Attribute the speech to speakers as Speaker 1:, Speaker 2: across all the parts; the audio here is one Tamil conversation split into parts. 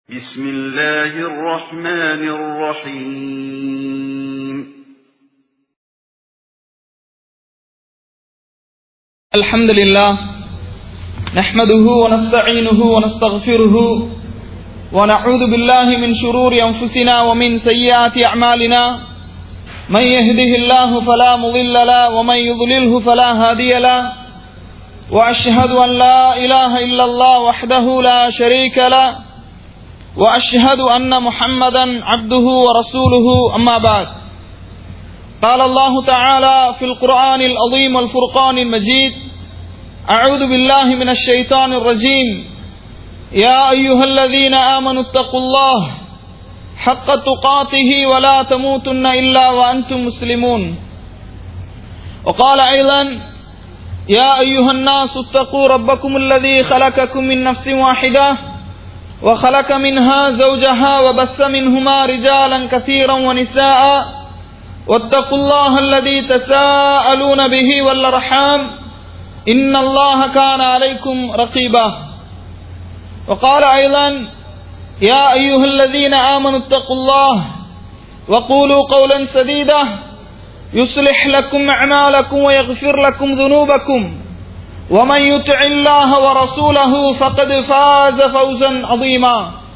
Speaker 1: بسم الله الرحمن الرحيم
Speaker 2: الحمد لله نحمده ونستعينه ونستغفره ونعوذ بالله من شرور أنفسنا ومن سيئات أعمالنا من يهده الله فلا مضل له ومن يضلله فلا هادي له وأشهد أن لا إله إلا الله وحده لا شريك له وأشهد أن محمدا عبده ورسوله أما بعد قال الله تعالى في القرآن العظيم والفرقان المجيد أعوذ بالله من الشيطان الرجيم يا أيها الذين آمنوا اتقوا الله حق تقاته ولا تموتن إلا وأنتم مسلمون وقال أيضا يا أيها الناس اتقوا ربكم الذي خلقكم من نفس واحدة وخلق منها زوجها وبث منهما رجالا كثيرا ونساء واتقوا الله الذي تساءلون به والارحام ان الله كان عليكم رقيبا وقال ايضا يا ايها الذين امنوا اتقوا الله وقولوا قولا سديدا يصلح لكم اعمالكم ويغفر لكم ذنوبكم ومن يطع الله ورسوله فقد فاز فوزا عظيما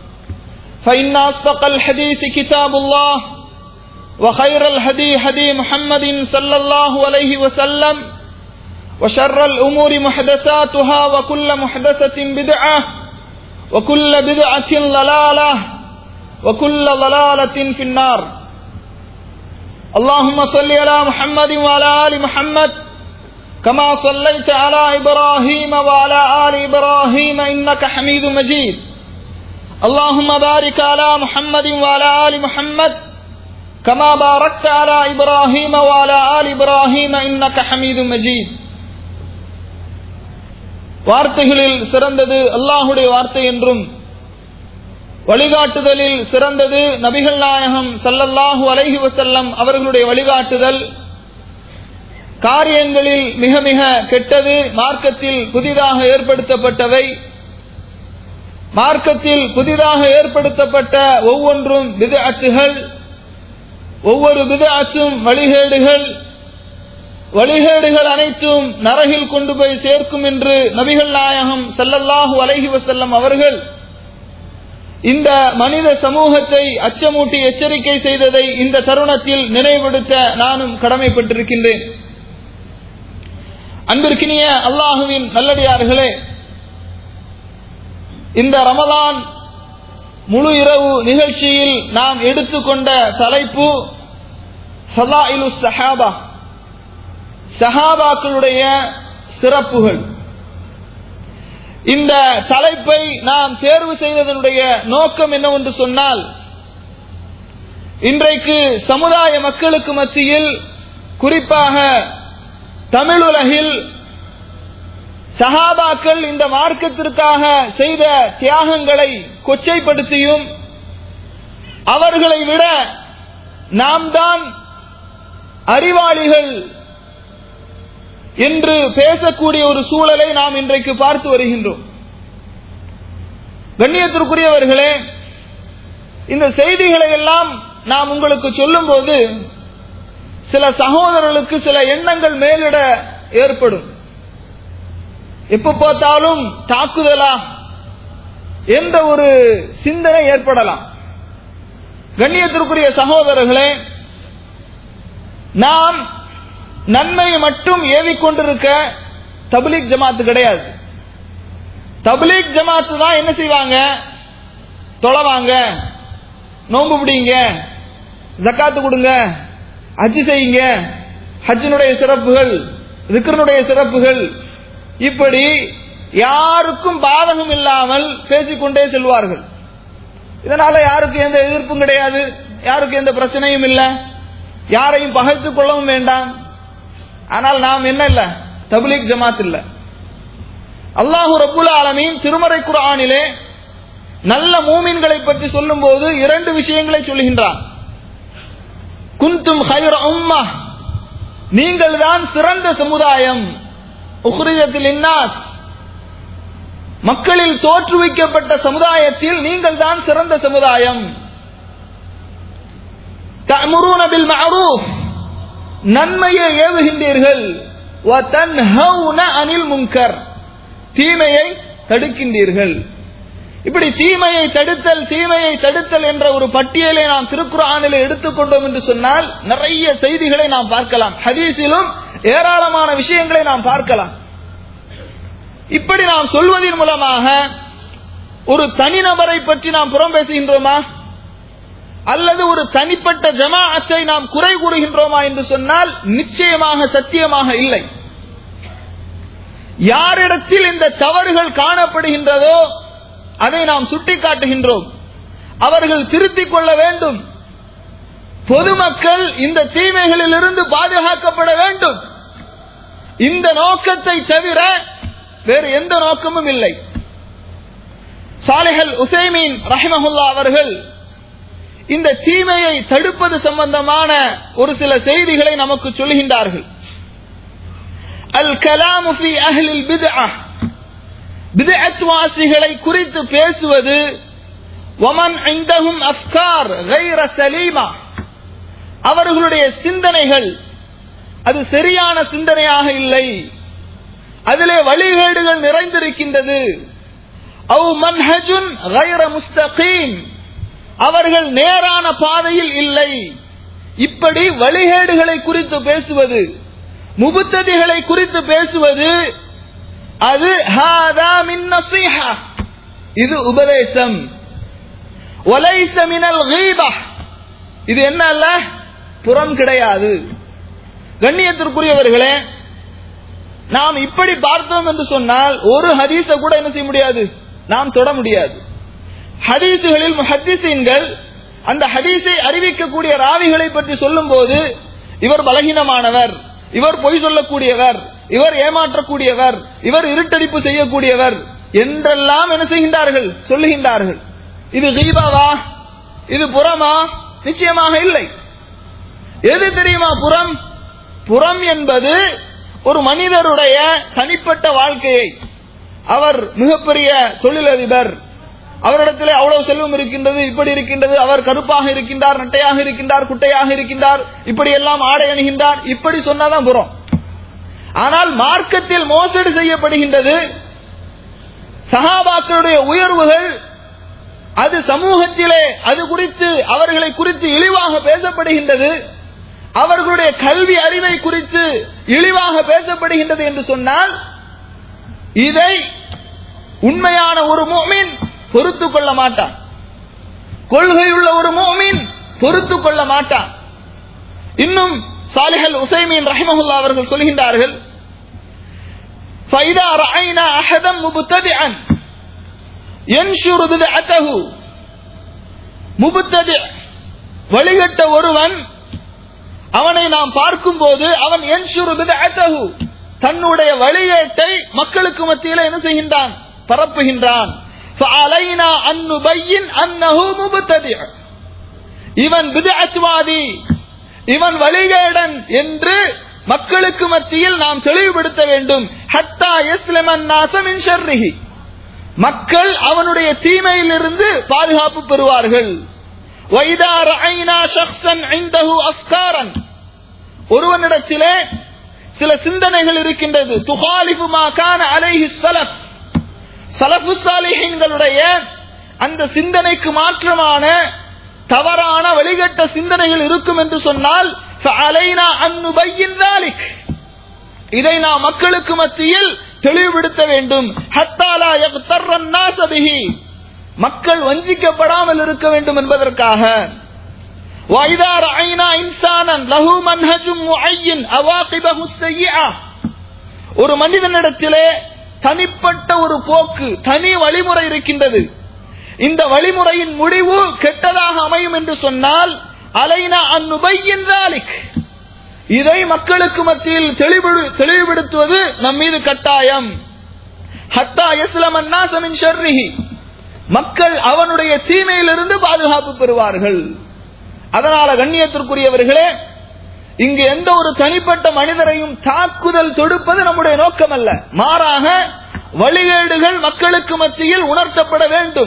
Speaker 2: فان اصدق الحديث كتاب الله وخير الهدي هدي محمد صلى الله عليه وسلم وشر الأمور محدثاتها وكل محدثة بدعة وكل بدعة ضلالة وكل ضلالة في النار اللهم صل على محمد وعلى آل محمد كما صليت على إبراهيم وعلى آل إبراهيم إنك حميد مجيد اللهم بارك على محمد وعلى آل محمد كما باركت على إبراهيم وعلى آل إبراهيم إنك حميد مجيد வார்த்தைகளில் சிறந்தது அல்லாஹுடைய வார்த்தை என்றும் வழிகாட்டுதலில் சிறந்தது நபிகள் நாயகம் சல்லல்லாஹு அலைஹி வசல்லம் அவர்களுடைய வழிகாட்டுதல் காரியங்களில் மிக மிக கெட்டது மார்க்கத்தில் புதிதாக ஏற்படுத்தப்பட்டவை மார்க்கத்தில் புதிதாக ஏற்படுத்தப்பட்ட ஒவ்வொன்றும் விதஅத்துகள் ஒவ்வொரு விதஅத்தும் வழிகேடுகள் வழிகேடுகள் அனைத்தும் நரகில் கொண்டு போய் சேர்க்கும் என்று நபிகள் நாயகம் சல்லல்லாஹு அலைஹி வசல்லம் அவர்கள் இந்த மனித சமூகத்தை அச்சமூட்டி எச்சரிக்கை செய்ததை இந்த தருணத்தில் நினைவுபடுத்த நானும் கடமைப்பட்டிருக்கின்றேன் அன்பிற்கினிய அல்லாஹுவின் நல்லடியார்களே இந்த ரமலான் முழு இரவு நிகழ்ச்சியில் நாம் எடுத்துக்கொண்ட தலைப்பு சலாயிலு சஹாபா சஹாபாக்களுடைய சிறப்புகள் இந்த தலைப்பை நாம் தேர்வு செய்வதனுடைய நோக்கம் என்னவென்று சொன்னால் இன்றைக்கு சமுதாய மக்களுக்கு மத்தியில் குறிப்பாக தமிழுலகில் சஹாபாக்கள் இந்த மார்க்கத்திற்காக செய்த தியாகங்களை கொச்சைப்படுத்தியும் அவர்களை விட நாம் தான் அறிவாளிகள் என்று பேசக்கூடிய ஒரு சூழலை நாம் இன்றைக்கு பார்த்து வருகின்றோம் கண்ணியத்திற்குரியவர்களே இந்த செய்திகளை எல்லாம் நாம் உங்களுக்கு சொல்லும் போது சில சகோதரர்களுக்கு சில எண்ணங்கள் மேலிட ஏற்படும் எப்ப பார்த்தாலும் தாக்குதலா என்ற ஒரு சிந்தனை ஏற்படலாம் கண்ணியத்திற்குரிய சகோதரர்களே நாம் நன்மையை மட்டும் ஏவிக்கொண்டிருக்க தபிலீக் ஜமாத்து கிடையாது தபிலீக் ஜமாத்து தான் என்ன செய்வாங்க தொலைவாங்க நோன்பு பிடிங்க ஜக்காத்து கொடுங்க ஹஜ்ஜு செய்யுங்க ஹஜ்ஜினுடைய சிறப்புகள் ரிக்கரனுடைய சிறப்புகள் இப்படி யாருக்கும் பாதகம் இல்லாமல் பேசிக்கொண்டே செல்வார்கள் இதனால யாருக்கும் எந்த எதிர்ப்பும் கிடையாது யாருக்கும் எந்த பிரச்சனையும் இல்லை யாரையும் பகைத்துக் கொள்ளவும் வேண்டாம் ஆனால் நாம் என்ன இல்ல தபிலீக் ஜமாத் இல்ல அல்லாஹூ ரபுல் ஆலமீன் திருமறை குரானிலே நல்ல மூமின்களை பற்றி சொல்லும் போது இரண்டு விஷயங்களை சொல்கின்றான் குந்தும் ஹைர உம்மா நீங்கள் தான் சிறந்த சமுதாயம் உஹ்ரியத்தில் இன்னாஸ் மக்களில் தோற்றுவிக்கப்பட்ட சமுதாயத்தில் நீங்கள் தான் சிறந்த சமுதாயம் தஅமுரூன பில் மஅரூஃப் நன்மையை ஏவுகின்றீர்கள் வ தன்ஹவுன அனில் முன்கர் தீமையை தடுக்கின்றீர்கள் இப்படி தீமையை தடுத்தல் தீமையை தடுத்தல் என்ற ஒரு பட்டியலை நாம் திருக்குறானில் எடுத்துக்கொண்டோம் என்று சொன்னால் நிறைய செய்திகளை நாம் பார்க்கலாம் ஹதீஸிலும் ஏராளமான விஷயங்களை நாம் பார்க்கலாம் இப்படி நாம் சொல்வதன் மூலமாக ஒரு தனிநபரை பற்றி நாம் புறம் பேசுகின்றோமா அல்லது ஒரு தனிப்பட்ட ஜமாஅத்தை நாம் குறை கூறுகின்றோமா என்று சொன்னால் நிச்சயமாக சத்தியமாக இல்லை யாரிடத்தில் இந்த தவறுகள் காணப்படுகின்றதோ அதை நாம் சுட்டிக்காட்டுகின்றோம் அவர்கள் திருத்திக் கொள்ள வேண்டும் பொதுமக்கள் இந்த தீமைகளில் இருந்து பாதுகாக்கப்பட வேண்டும் இந்த நோக்கத்தை தவிர வேறு எந்த நோக்கமும் இல்லை சாலிஹல் உசைமீன் ரஹிமஹுல்லா அவர்கள் இந்த தீமையை தடுப்பது சம்பந்தமான ஒரு சில செய்திகளை நமக்கு சொல்கின்றார்கள் அல் கலாமு ஃபி அஹ்லில் பித்அ பித்அத் வாசிகளை குறித்து பேசுவது வமன் இந்தஹும் அஃப்கார் கைர சலீமா அவர்களுடைய சிந்தனைகள் அது சரியான சிந்தனையாக இல்லை அதிலே வழிகேடுகள் நிறைந்திருக்கின்றது அவு மன்ஹஜுன் கைர முஸ்தகீம் அவர்கள் நேரான பாதையில் இல்லை இப்படி வழிகேடுகளை குறித்து பேசுவது முபுத்ததிகளை குறித்து பேசுவது அது ஹாதா மின் நசீஹா இது உபதேசம் ஒலைச மினல் கீபா இது என்ன அல்ல புறம் கிடையாது கண்ணியத்திற்குரியவர்களே நாம் இப்படி பார்த்தோம் என்று சொன்னால் ஒரு ஹதீஸ கூட என்ன செய்ய முடியாது நாம் தொட முடியாது ஹதீசுகளில் ஹதீசீன்கள் அந்த ஹதீஸை அறிவிக்கக்கூடிய ராவிகளை பற்றி சொல்லும் போது இவர் பலகீனமானவர் இவர் பொய் சொல்லக்கூடியவர் இவர் ஏமாற்றக்கூடியவர் இவர் இருட்டடிப்பு செய்யக்கூடியவர் என்றெல்லாம் என்ன செய்கின்றார்கள் சொல்லுகின்றார்கள் இது கீபாவா இது புறமா நிச்சயமாக இல்லை எது தெரியுமா புறம் புறம் என்பது ஒரு மனிதருடைய தனிப்பட்ட வாழ்க்கையை அவர் மிகப்பெரிய தொழிலதிபர் அவரிடத்தில் அவ்வளவு செல்வம் இருக்கின்றது இப்படி இருக்கின்றது அவர் கருப்பாக இருக்கின்றார் நட்டையாக இருக்கின்றார் குட்டையாக இருக்கின்றார் இப்படி எல்லாம் ஆடை அணுகின்றார் இப்படி சொன்னாதான் புறம் ஆனால் மார்க்கத்தில் மோசடி செய்யப்படுகின்றது சகாபாக்களுடைய உயர்வுகள் அது சமூகத்திலே அது குறித்து அவர்களை குறித்து இழிவாக பேசப்படுகின்றது அவர்களுடைய கல்வி அறிவை குறித்து இழிவாக பேசப்படுகின்றது என்று சொன்னால் இதை உண்மையான ஒரு மோமின் பொறுத்து கொள்ள மாட்டான் கொள்கையுள்ள ஒரு மோமின் பொறுத்து கொள்ள மாட்டான் இன்னும் சாலிஹல் உசைமீன் ரஹிமஹுல்லா அவர்கள் சொல்கின்றார்கள் فإذا رأينا أحدا مبتدعا ينشر بدعته مبتدع வழிகட்ட ஒருவன் அவனை நாம் பார்க்கும் போது அவன் என்ஷுரு பிதஅத்தஹு தன்னுடைய வழிகேட்டை மக்களுக்கு மத்தியில் என்ன செய்கின்றான் பரப்புகின்றான் فعلينا أن نبين أنه مبتدع இவன் பிதஅத்வாதி இவன் வழிகேடன் என்று மக்களுக்கு மத்தியில் நாம் தெளிவுபடுத்த வேண்டும் ஹத்தா யஸ்லமன் நாசமின் ஷர்ரிஹி மக்கள் அவனுடைய தீமையிலிருந்து பாதுகாப்பு பெறுவார்கள் வைதா ரஐனா ஷக்ஸன் இந்தஹு அஃப்காரன் ஒருவனிடத்திலே சில சிந்தனைகள் இருக்கின்றது துகாலிஃபு மா கான அலைஹி ஸலஃப் சலஃபு சாலிஹீன்களுடைய அந்த சிந்தனைக்கு மாற்றமான தவறான வழிகட்ட சிந்தனைகள் இருக்கும் என்று சொன்னால் فعلينا أن نبين ذلك இதை நாம் மக்களுக்கு மத்தியில் தெளிவுபடுத்த வேண்டும் ஹத்தாலா يغتر الناس به மக்கள் வஞ்சிக்கப்படாமல் இருக்க வேண்டும் என்பதற்காக وإذا رأينا إنسانا له منهج معين أواقبه السيئة ஒரு மனிதனிடத்திலே தனிப்பட்ட ஒரு போக்கு தனி வழிமுறை இருக்கின்றது இந்த வழிமுறையின் முடிவு கெட்டதாக அமையும் என்று சொன்னால் அலைனா அந்நுபையின் இதை மக்களுக்கு மத்தியில் தெளிவுபடு- தெளிவுபடுத்துவது நம் மீது கட்டாயம் ஹத்தா இஸ்லமன் நாசமின் ஷர்ரிஹி மக்கள் அவனுடைய தீமையிலிருந்து பாதுகாப்பு பெறுவார்கள் அதனால கண்ணியத்திற்குரியவர்களே இங்கு எந்த ஒரு தனிப்பட்ட மனிதரையும் தாக்குதல் தொடுப்பது நம்முடைய நோக்கம் அல்ல மாறாக வழிகேடுகள் மக்களுக்கு மத்தியில் உணர்த்தப்பட வேண்டும்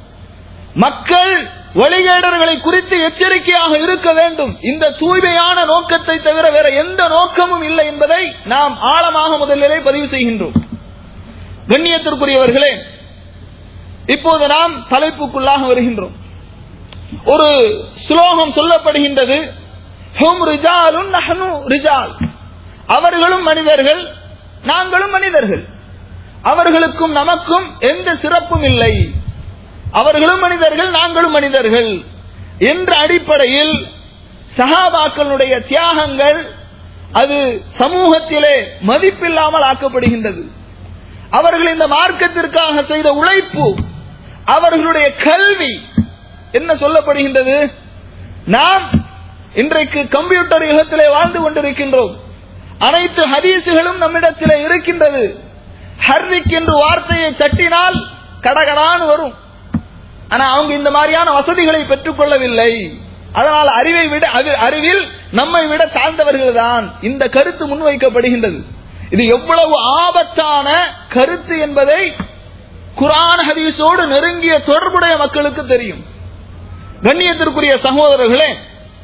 Speaker 2: மக்கள் வழிகேடர்களை குறித்து எச்சரிக்கையாக இருக்க வேண்டும் இந்த தூய்மையான நோக்கத்தை தவிர வேற எந்த நோக்கமும் இல்லை என்பதை நாம் ஆழமாக முதலிலே பதிவு செய்கின்றோம் கண்ணியத்திற்குரியவர்களே இப்போது நாம் தலைப்புக்குள்ளாக வருகின்றோம் ஒரு ஸ்லோகம் சொல்லப்படுகின்றது ஹும் ரிஜாலுன் நஹ்னு ரிஜால் அவர்களும் மனிதர்கள் நாங்களும் மனிதர்கள் அவர்களுக்கும் நமக்கும் எந்த சிறப்பும் இல்லை அவர்களும் மனிதர்கள் நாங்களும் மனிதர்கள் என்ற அடிப்படையில் சஹாபாக்களுடைய தியாகங்கள் அது சமூகத்திலே மதிப்பில்லாமல் ஆக்கப்படுகின்றது அவர்கள் இந்த மார்க்கத்திற்காக செய்த உழைப்பு அவர்களுடைய கல்வி என்ன சொல்லப்படுகின்றது நாம் இன்றைக்கு கம்ப்யூட்டர் யுகத்திலே வாழ்ந்து கொண்டிருக்கின்றோம் அனைத்து ஹதீசுகளும் நம்மிடத்திலே இருக்கின்றது ஹர்ரிக் என்று வார்த்தையை தட்டினால் கடகடான்னு வரும் ஆனா அவங்க இந்த மாதிரியான வசதிகளை பெற்றுக் கொள்ளவில்லை அதனால் அறிவை விட அது அறிவில் நம்மை விட தாழ்ந்தவர்கள் தான் இந்த கருத்து முன்வைக்கப்படுகின்றது இது எவ்வளவு ஆபத்தான கருத்து என்பதை குரான் ஹதீஸோடு நெருங்கிய தொடர்புடைய மக்களுக்கு தெரியும் கண்ணியத்திற்குரிய சகோதரர்களே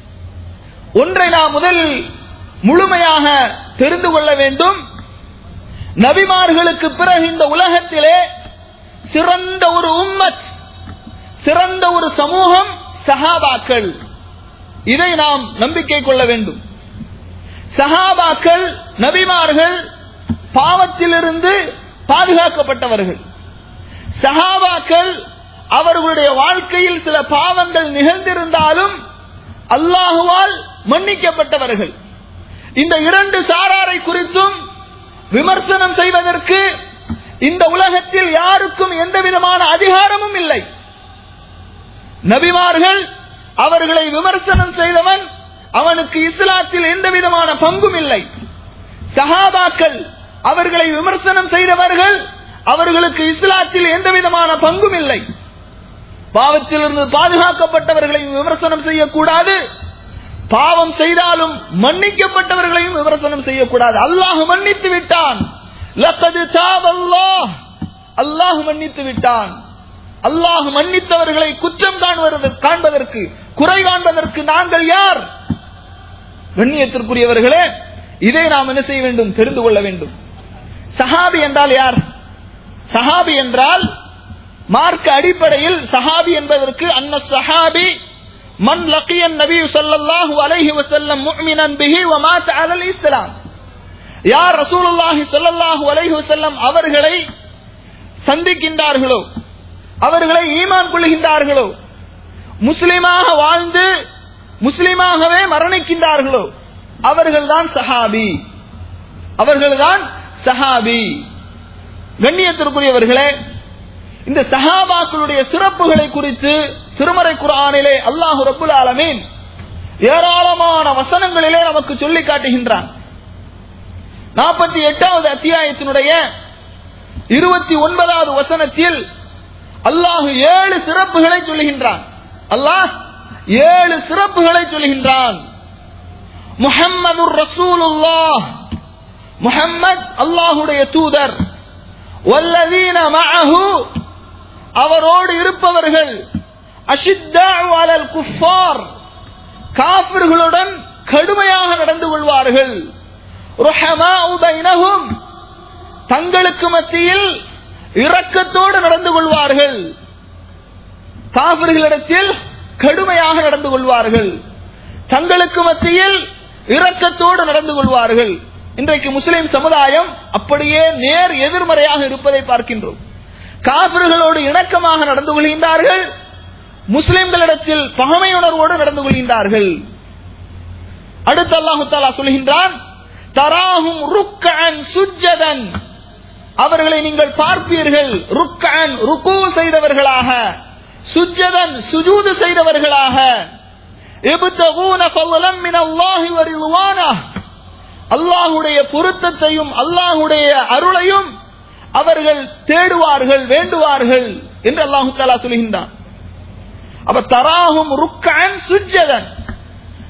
Speaker 2: ஒன்றை நாம் முதல் முழுமையாக தெரிந்து கொள்ள வேண்டும் நபிமார்களுக்கு பிறகு இந்த உலகத்திலே சிறந்த ஒரு உம்மத் சிறந்த ஒரு சமூகம் சஹாபாக்கள் இதை நாம் நம்பிக்கை கொள்ள வேண்டும் சஹாபாக்கள் நபிமார்கள் பாவத்திலிருந்து பாதுகாக்கப்பட்டவர்கள் சஹாபாக்கள் அவர்களுடைய வாழ்க்கையில் சில பாவங்கள் நிகழ்ந்திருந்தாலும் அல்லாஹுவால் மன்னிக்கப்பட்டவர்கள் இந்த இரண்டு சாராரை குறித்தும் விமர்சனம் செய்வதற்கு இந்த உலகத்தில் யாருக்கும் எந்த விதமான அதிகாரமும் இல்லை நபிமார்கள் அவர்களை விமர்சனம் செய்தவன் அவனுக்கு இஸ்லாத்தில் எந்த விதமான பங்கும் இல்லை சஹாபாக்கள் அவர்களை விமர்சனம் செய்தவர்கள் அவர்களுக்கு இஸ்லாத்தில் எந்த விதமான பங்கும் இல்லை பாவத்திலிருந்து பாதுகாக்கப்பட்டவர்களை விமர்சனம் செய்யக்கூடாது பாவம் செய்தாலும் மன்னிக்கப்பட்டவர்களையும் விமர்சனம் செய்யக்கூடாது அல்லாஹ் மன்னித்து விட்டான் அல்லாஹ் மன்னித்து விட்டான் அல்லாஹ் மன்னித்தவர்களை குற்றம் காண்பதற்கு காண்பதற்கு குறை காண்பதற்கு நாங்கள் யார் கண்ணியத்திற்குரியவர்களே இதை நாம் என்ன செய்ய வேண்டும் தெரிந்து கொள்ள வேண்டும் சஹாபி என்றால் யார் சஹாபி என்றால் மார்க்க அடிப்படையில் சஹாபி என்பதற்கு அன்ன சஹாபி மன் லக்கியன் நபி ஸல்லல்லாஹு அலைஹி வஸல்லம் முஃமினன் பிஹி வ மாத அலல் இஸ்லாம் யார் ரசூலுல்லாஹி ஸல்லல்லாஹு அலைஹி வஸல்லம் அவர்களை சந்திக்கின்றார்களோ அவர்களை ஈமான் கொள்கின்றார்களோ முஸ்லிமாக வாழ்ந்து முஸ்லிமாகவே மரணிக்கின்றார்களோ அவர்கள்தான் சஹாபி அவர்கள்தான் சஹாபி கண்ணியத்திற்குரியவர்களே இந்த சஹாபாக்களுடைய சிறப்புகளை குறித்து திருமறை குரானிலே அல்லாஹு ரபுல் ஆலமீன் ஏராளமான வசனங்களிலே நமக்கு சொல்லி காட்டுகின்றான் நாற்பத்தி எட்டாவது அத்தியாயத்தினுடைய இருபத்தி ஒன்பதாவது வசனத்தில் அல்லாஹு ஏழு சிறப்புகளை சொல்லுகின்றான் அல்லாஹ் ஏழு சிறப்புகளை சொல்லுகின்றான் முஹம்மது ரசூலுல்லாஹ் முஹம்மத் அல்லாஹுடைய தூதர் வல்லதீன மஅஹு அவரோடு இருப்பவர்கள் அஷித்தாஉ அலல் குஃபார் காஃபிர்களுடன் கடுமையாக நடந்து கொள்வார்கள் ருஹமாஉ பைனஹும் தங்களுக்கு மத்தியில் இரக்கத்தோடு நடந்து கொள்வார்கள் காவிர்களிடத்தில் கடுமையாக நடந்து கொள்வார்கள் தங்களுக்கு மத்தியில் இரக்கத்தோடு நடந்து கொள்வார்கள் இன்றைக்கு முஸ்லிம் சமுதாயம் அப்படியே நேர் எதிர்மறையாக இருப்பதை பார்க்கின்றோம் காவிர்களோடு இணக்கமாக நடந்து கொள்கின்றார்கள் முஸ்லிம்களிடத்தில் பகமை உணர்வோடு நடந்து கொள்கின்றார்கள் அடுத்து அல்லாஹு தாலா சொல்கின்றான் தராகும் ருக்கன் சுஜதன் அவர்களை நீங்கள் பார்ப்பீர்கள் ருக்கன் ருக்கு செய்தவர்களாக சுஜதன் சுஜூது செய்தவர்களாக அல்லாஹுடைய பொருத்தத்தையும் அல்லாஹுடைய அருளையும் அவர்கள் தேடுவார்கள் வேண்டுவார்கள் என்று அல்லாஹு தாலா சொல்கின்றான் அப்ப தராகும் ருக்கன் சுஜதன்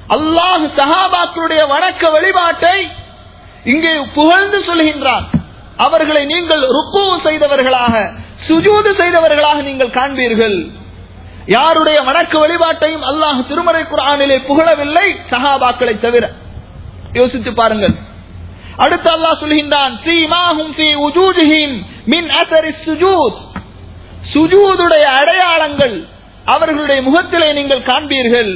Speaker 2: அல்லாஹ் சஹாபாக்களுடைய வணக்க வழிபாட்டை இங்கே புகழ்ந்து சொல்கின்றான் அவர்களை நீங்கள் ருக்கு செய்தவர்களாக சுஜூது செய்தவர்களாக நீங்கள் காண்பீர்கள் யாருடைய வணக்க வழிபாட்டையும் அல்லாஹ் திருமறை குரானிலே புகழவில்லை சஹாபாக்களை தவிர யோசித்து பாருங்கள் அடுத்து அல்லாஹ் சொல்கின்றான் சீமாஹும் ஃபீ உஜூதிஹிம் மின் அஸரி சுஜூத் சுஜூதுடைய அடையாளங்கள் அவர்களுடைய முகத்திலே நீங்கள் காண்பீர்கள்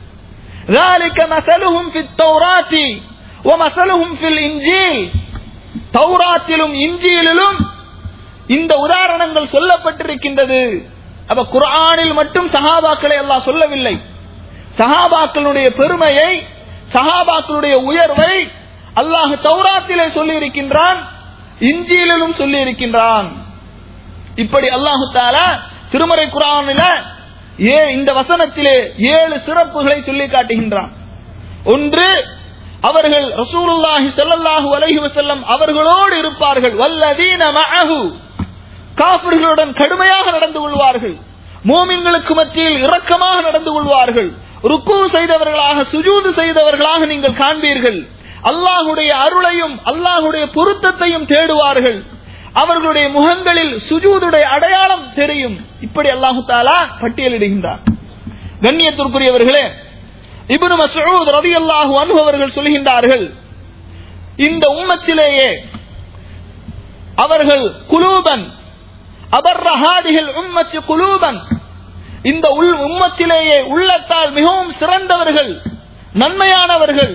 Speaker 2: ذلك مثلهم في التوراة ومثلهم في الإنجيل தௌராத்திலும் இஞ்சியிலும் இந்த உதாரணங்கள் சொல்லப்பட்டிருக்கின்றது அப்ப குர்ஆனில் மட்டும் சஹாபாக்களை அல்லாஹ் சொல்லவில்லை சஹாபாக்களுடைய பெருமையை சஹாபாக்களுடைய உயர்வை அல்லாஹ் தௌராத்திலே சொல்லி இருக்கின்றான் இஞ்சியிலும் சொல்லி இருக்கின்றான் இப்படி அல்லாஹு தாலா திருமறை குரானில ஏ இந்த வசனத்திலே ஏழு சிறப்புகளை சொல்லி காட்டுகின்றான் ஒன்று அவர்கள் ரசூலுல்லாஹி ஸல்லல்லாஹு அலைஹி வஸல்லம் அவர்களோடு இருப்பார்கள் வல்லதீன மஅஹு காஃபிர்களுடன் கடுமையாக நடந்து கொள்வார்கள் மூமின்களுக்கு மத்தியில் இரக்கமாக நடந்து கொள்வார்கள் ருக்கு செய்தவர்களாக சுஜூது செய்தவர்களாக நீங்கள் காண்பீர்கள் அல்லாஹுடைய அருளையும் அல்லாஹுடைய பொருத்தத்தையும் தேடுவார்கள் அவர்களுடைய முகங்களில் சுஜூதுடைய அடையாளம் தெரியும் இப்படி அல்லாஹு தாலா பட்டியலிடுகின்றார் கண்ணியத்திற்குரியவர்களே இப்னு மஸ்ஊத் ரலியல்லாஹு அன்ஹு அவர்கள் சொல்கின்றார்கள் இந்த உம்மத்திலேயே அவர்கள் குலூபன் அபர்ரஹாதிகள் உம்மத்து குலூபன் இந்த உள் உம்மத்திலேயே உள்ளத்தால் மிகவும் சிறந்தவர்கள் நன்மையானவர்கள்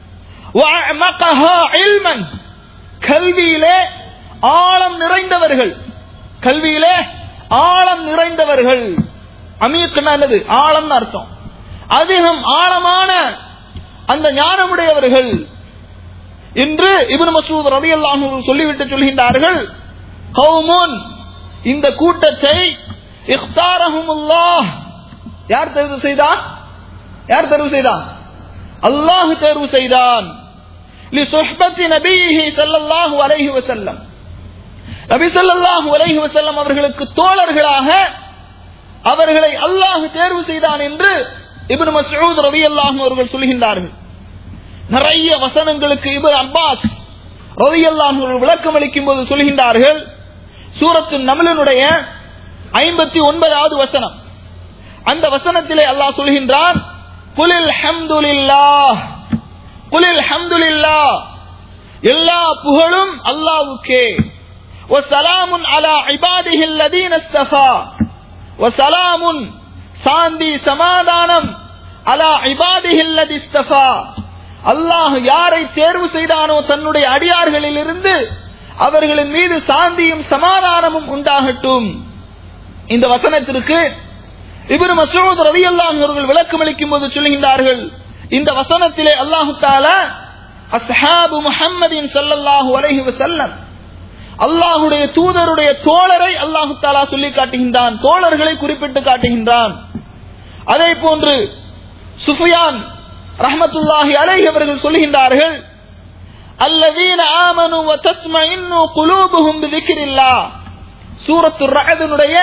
Speaker 2: வஅமகஹா இல்மன் கல்வியிலே ஆழம் நிறைந்தவர்கள் கல்வியிலே ஆழம் நிறைந்தவர்கள் அமீக்குன்னா என்னது ஆழம்னு அர்த்தம் அதிகம் ஆழமான அந்த ஞானமுடையவர்கள் என்று இப்னு மசூத் ரலியல்லாஹு அன்ஹு சொல்லிவிட்டு சொல்கின்றார்கள் கௌமுன் இந்த கூட்டத்தை இஃப்தாரஹுமுல்லாஹ் யார் தேர்வு செய்தான் யார் தேர்வு செய்தான் அல்லாஹ் தேர்வு செய்தான் லிசுஹ்பத்தி நபிஹி ஸல்லல்லாஹு அலைஹி வஸல்லம் நபி ஸல்லல்லாஹு அலைஹி வஸல்லம் அவர்களுக்கு தோழர்களாக அவர்களை அல்லாஹ் தேர்வு செய்தான் என்று இப்னு மஸ்ஊத் ரலியல்லாஹு அவர்கள் சொல்கின்றார்கள் நிறைய வசனங்களுக்கு இப்னு அப்பாஸ் ரலியல்லாஹு அவர்கள் விளக்கம் அளிக்கும் போது சொல்கின்றார்கள் சூரத்து நமலனுடைய ஐம்பத்தி ஒன்பதாவது வசனம் அந்த வசனத்திலே அல்லாஹ் சொல்கின்றான் குலில் ஹம்துலில்லாஹ் குலில் ஹம்துலில்லாஹ் எல்லா புகழும் அல்லாஹ்வுக்கே வசலாமுன் அலா இபாதிஹி அல்லதீன இஸ்தஃபா வசலாமுன் சாந்தி சமாதானம் அலா இபாதிஹி அல்லதி இஸ்தஃபா அல்லாஹ் யாரை தேர்வு செய்தானோ தன்னுடைய அடியார்களில் இருந்து அவர்களின் மீது சாந்தியும் சமாதானமும் உண்டாகட்டும் இந்த வசனத்திற்கு இப்னு மஸ்ஊத் ரலியல்லாஹு அவர்கள் விளக்கம் அளிக்கும் போது சொல்கின்றார்கள் இந்த வசனத்திலே அல்லாஹு தாலா அஸ்ஹாபு முஹம்மதின் ஸல்லல்லாஹு அலைஹி வஸல்லம் அல்லாஹுடைய தூதருடைய தோழரை அல்லாஹு தாலா சொல்லி காட்டுகின்றான் தோழர்களை குறிப்பிட்டு காட்டுகின்றான் அதே போன்று சுஃபியான் ரஹமத்துல்லாஹி அலைஹி அவர்கள் சொல்லுகின்றார்கள் الذين آمنوا وتطمئن قلوبهم بذكر الله சூரத்து ரஅதுனுடைய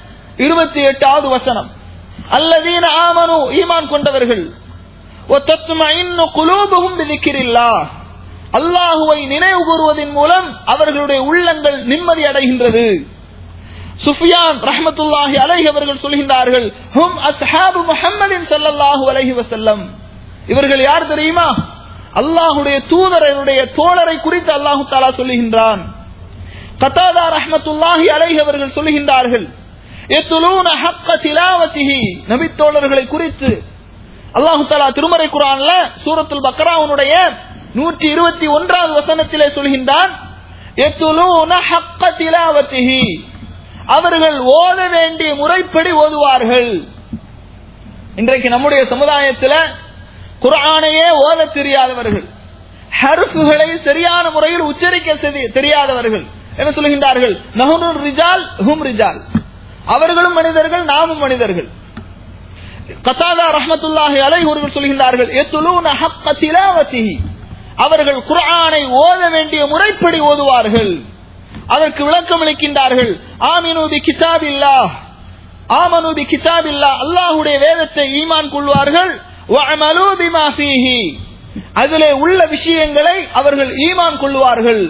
Speaker 2: 28வது வசனம் அல்லதீன ஆமனு ஈமான் கொண்டவர்கள் وتطمئن قلوبهم بذكر الله அல்லாஹுவை நினைவு கூறுவதன் மூலம் அவர்களுடைய உள்ளங்கள் நிம்மதி அடைகின்றது சுஃபியான் ரஹமத்துல்லாஹி அலைஹி அவர்கள் சொல்கின்றார்கள் ஹும் அஸ்ஹாபு முஹம்மதின் ஸல்லல்லாஹு அலைஹி வஸல்லம் இவர்கள் யார் தெரியுமா அல்லாஹுடைய தூதரனுடைய தோழரை குறித்து அல்லாஹு தாலா சொல்லுகின்றான் கத்தாதா ரஹமத்துல்லாஹி அலைஹி அவர்கள் சொல்லுகின்றார்கள் எத்துலூன ஹக்க திலாவத்திஹி நபி தோழர்களை குறித்து அல்லாஹு தாலா திருமறை குரான்ல சூரத்துல் பக்ராவுனுடைய நூற்றி இருபத்தி ஒன்றாவது வசனத்திலே சொல்கின்றான் எத்துலூன ஹக்க திலாவத்திஹி அவர்கள் ஓத வேண்டிய முறைப்படி ஓதுவார்கள் இன்றைக்கு நம்முடைய சமுதாயத்தில் குரானையே ஓத தெரியாதவர்கள் ஹர்ஃபுகளை சரியான முறையில் உச்சரிக்க தெரி- தெரியாதவர்கள் என்ன சொல்கின்றார்கள் நஹுனுர் ரிஜால் ஹும் ரிஜால் அவர்களும் மனிதர்கள் நாமும் மனிதர்கள் கத்தாதா ரஹ்மத்துல்லாஹி அலைஹி அவர்கள் சொல்கின்றார்கள் எத்துலூன ஹக்க திலாவத்திஹி அவர்கள் குர்ஆனை ஓத வேண்டிய முறைப்படி ஓதுவார்கள் அதற்கு விளக்கம் அளிக்கின்றார்கள் ஆமினு பி கிதாபில்லாஹ் ஆமனு பி கிதாபில்லாஹ் அல்லாஹ்வுடைய வேதத்தை ஈமான் கொள்வார்கள் வஅமலு பிமா ஃபீஹி அதிலே உள்ள விஷயங்களை அவர்கள் ஈமான் கொள்வார்கள்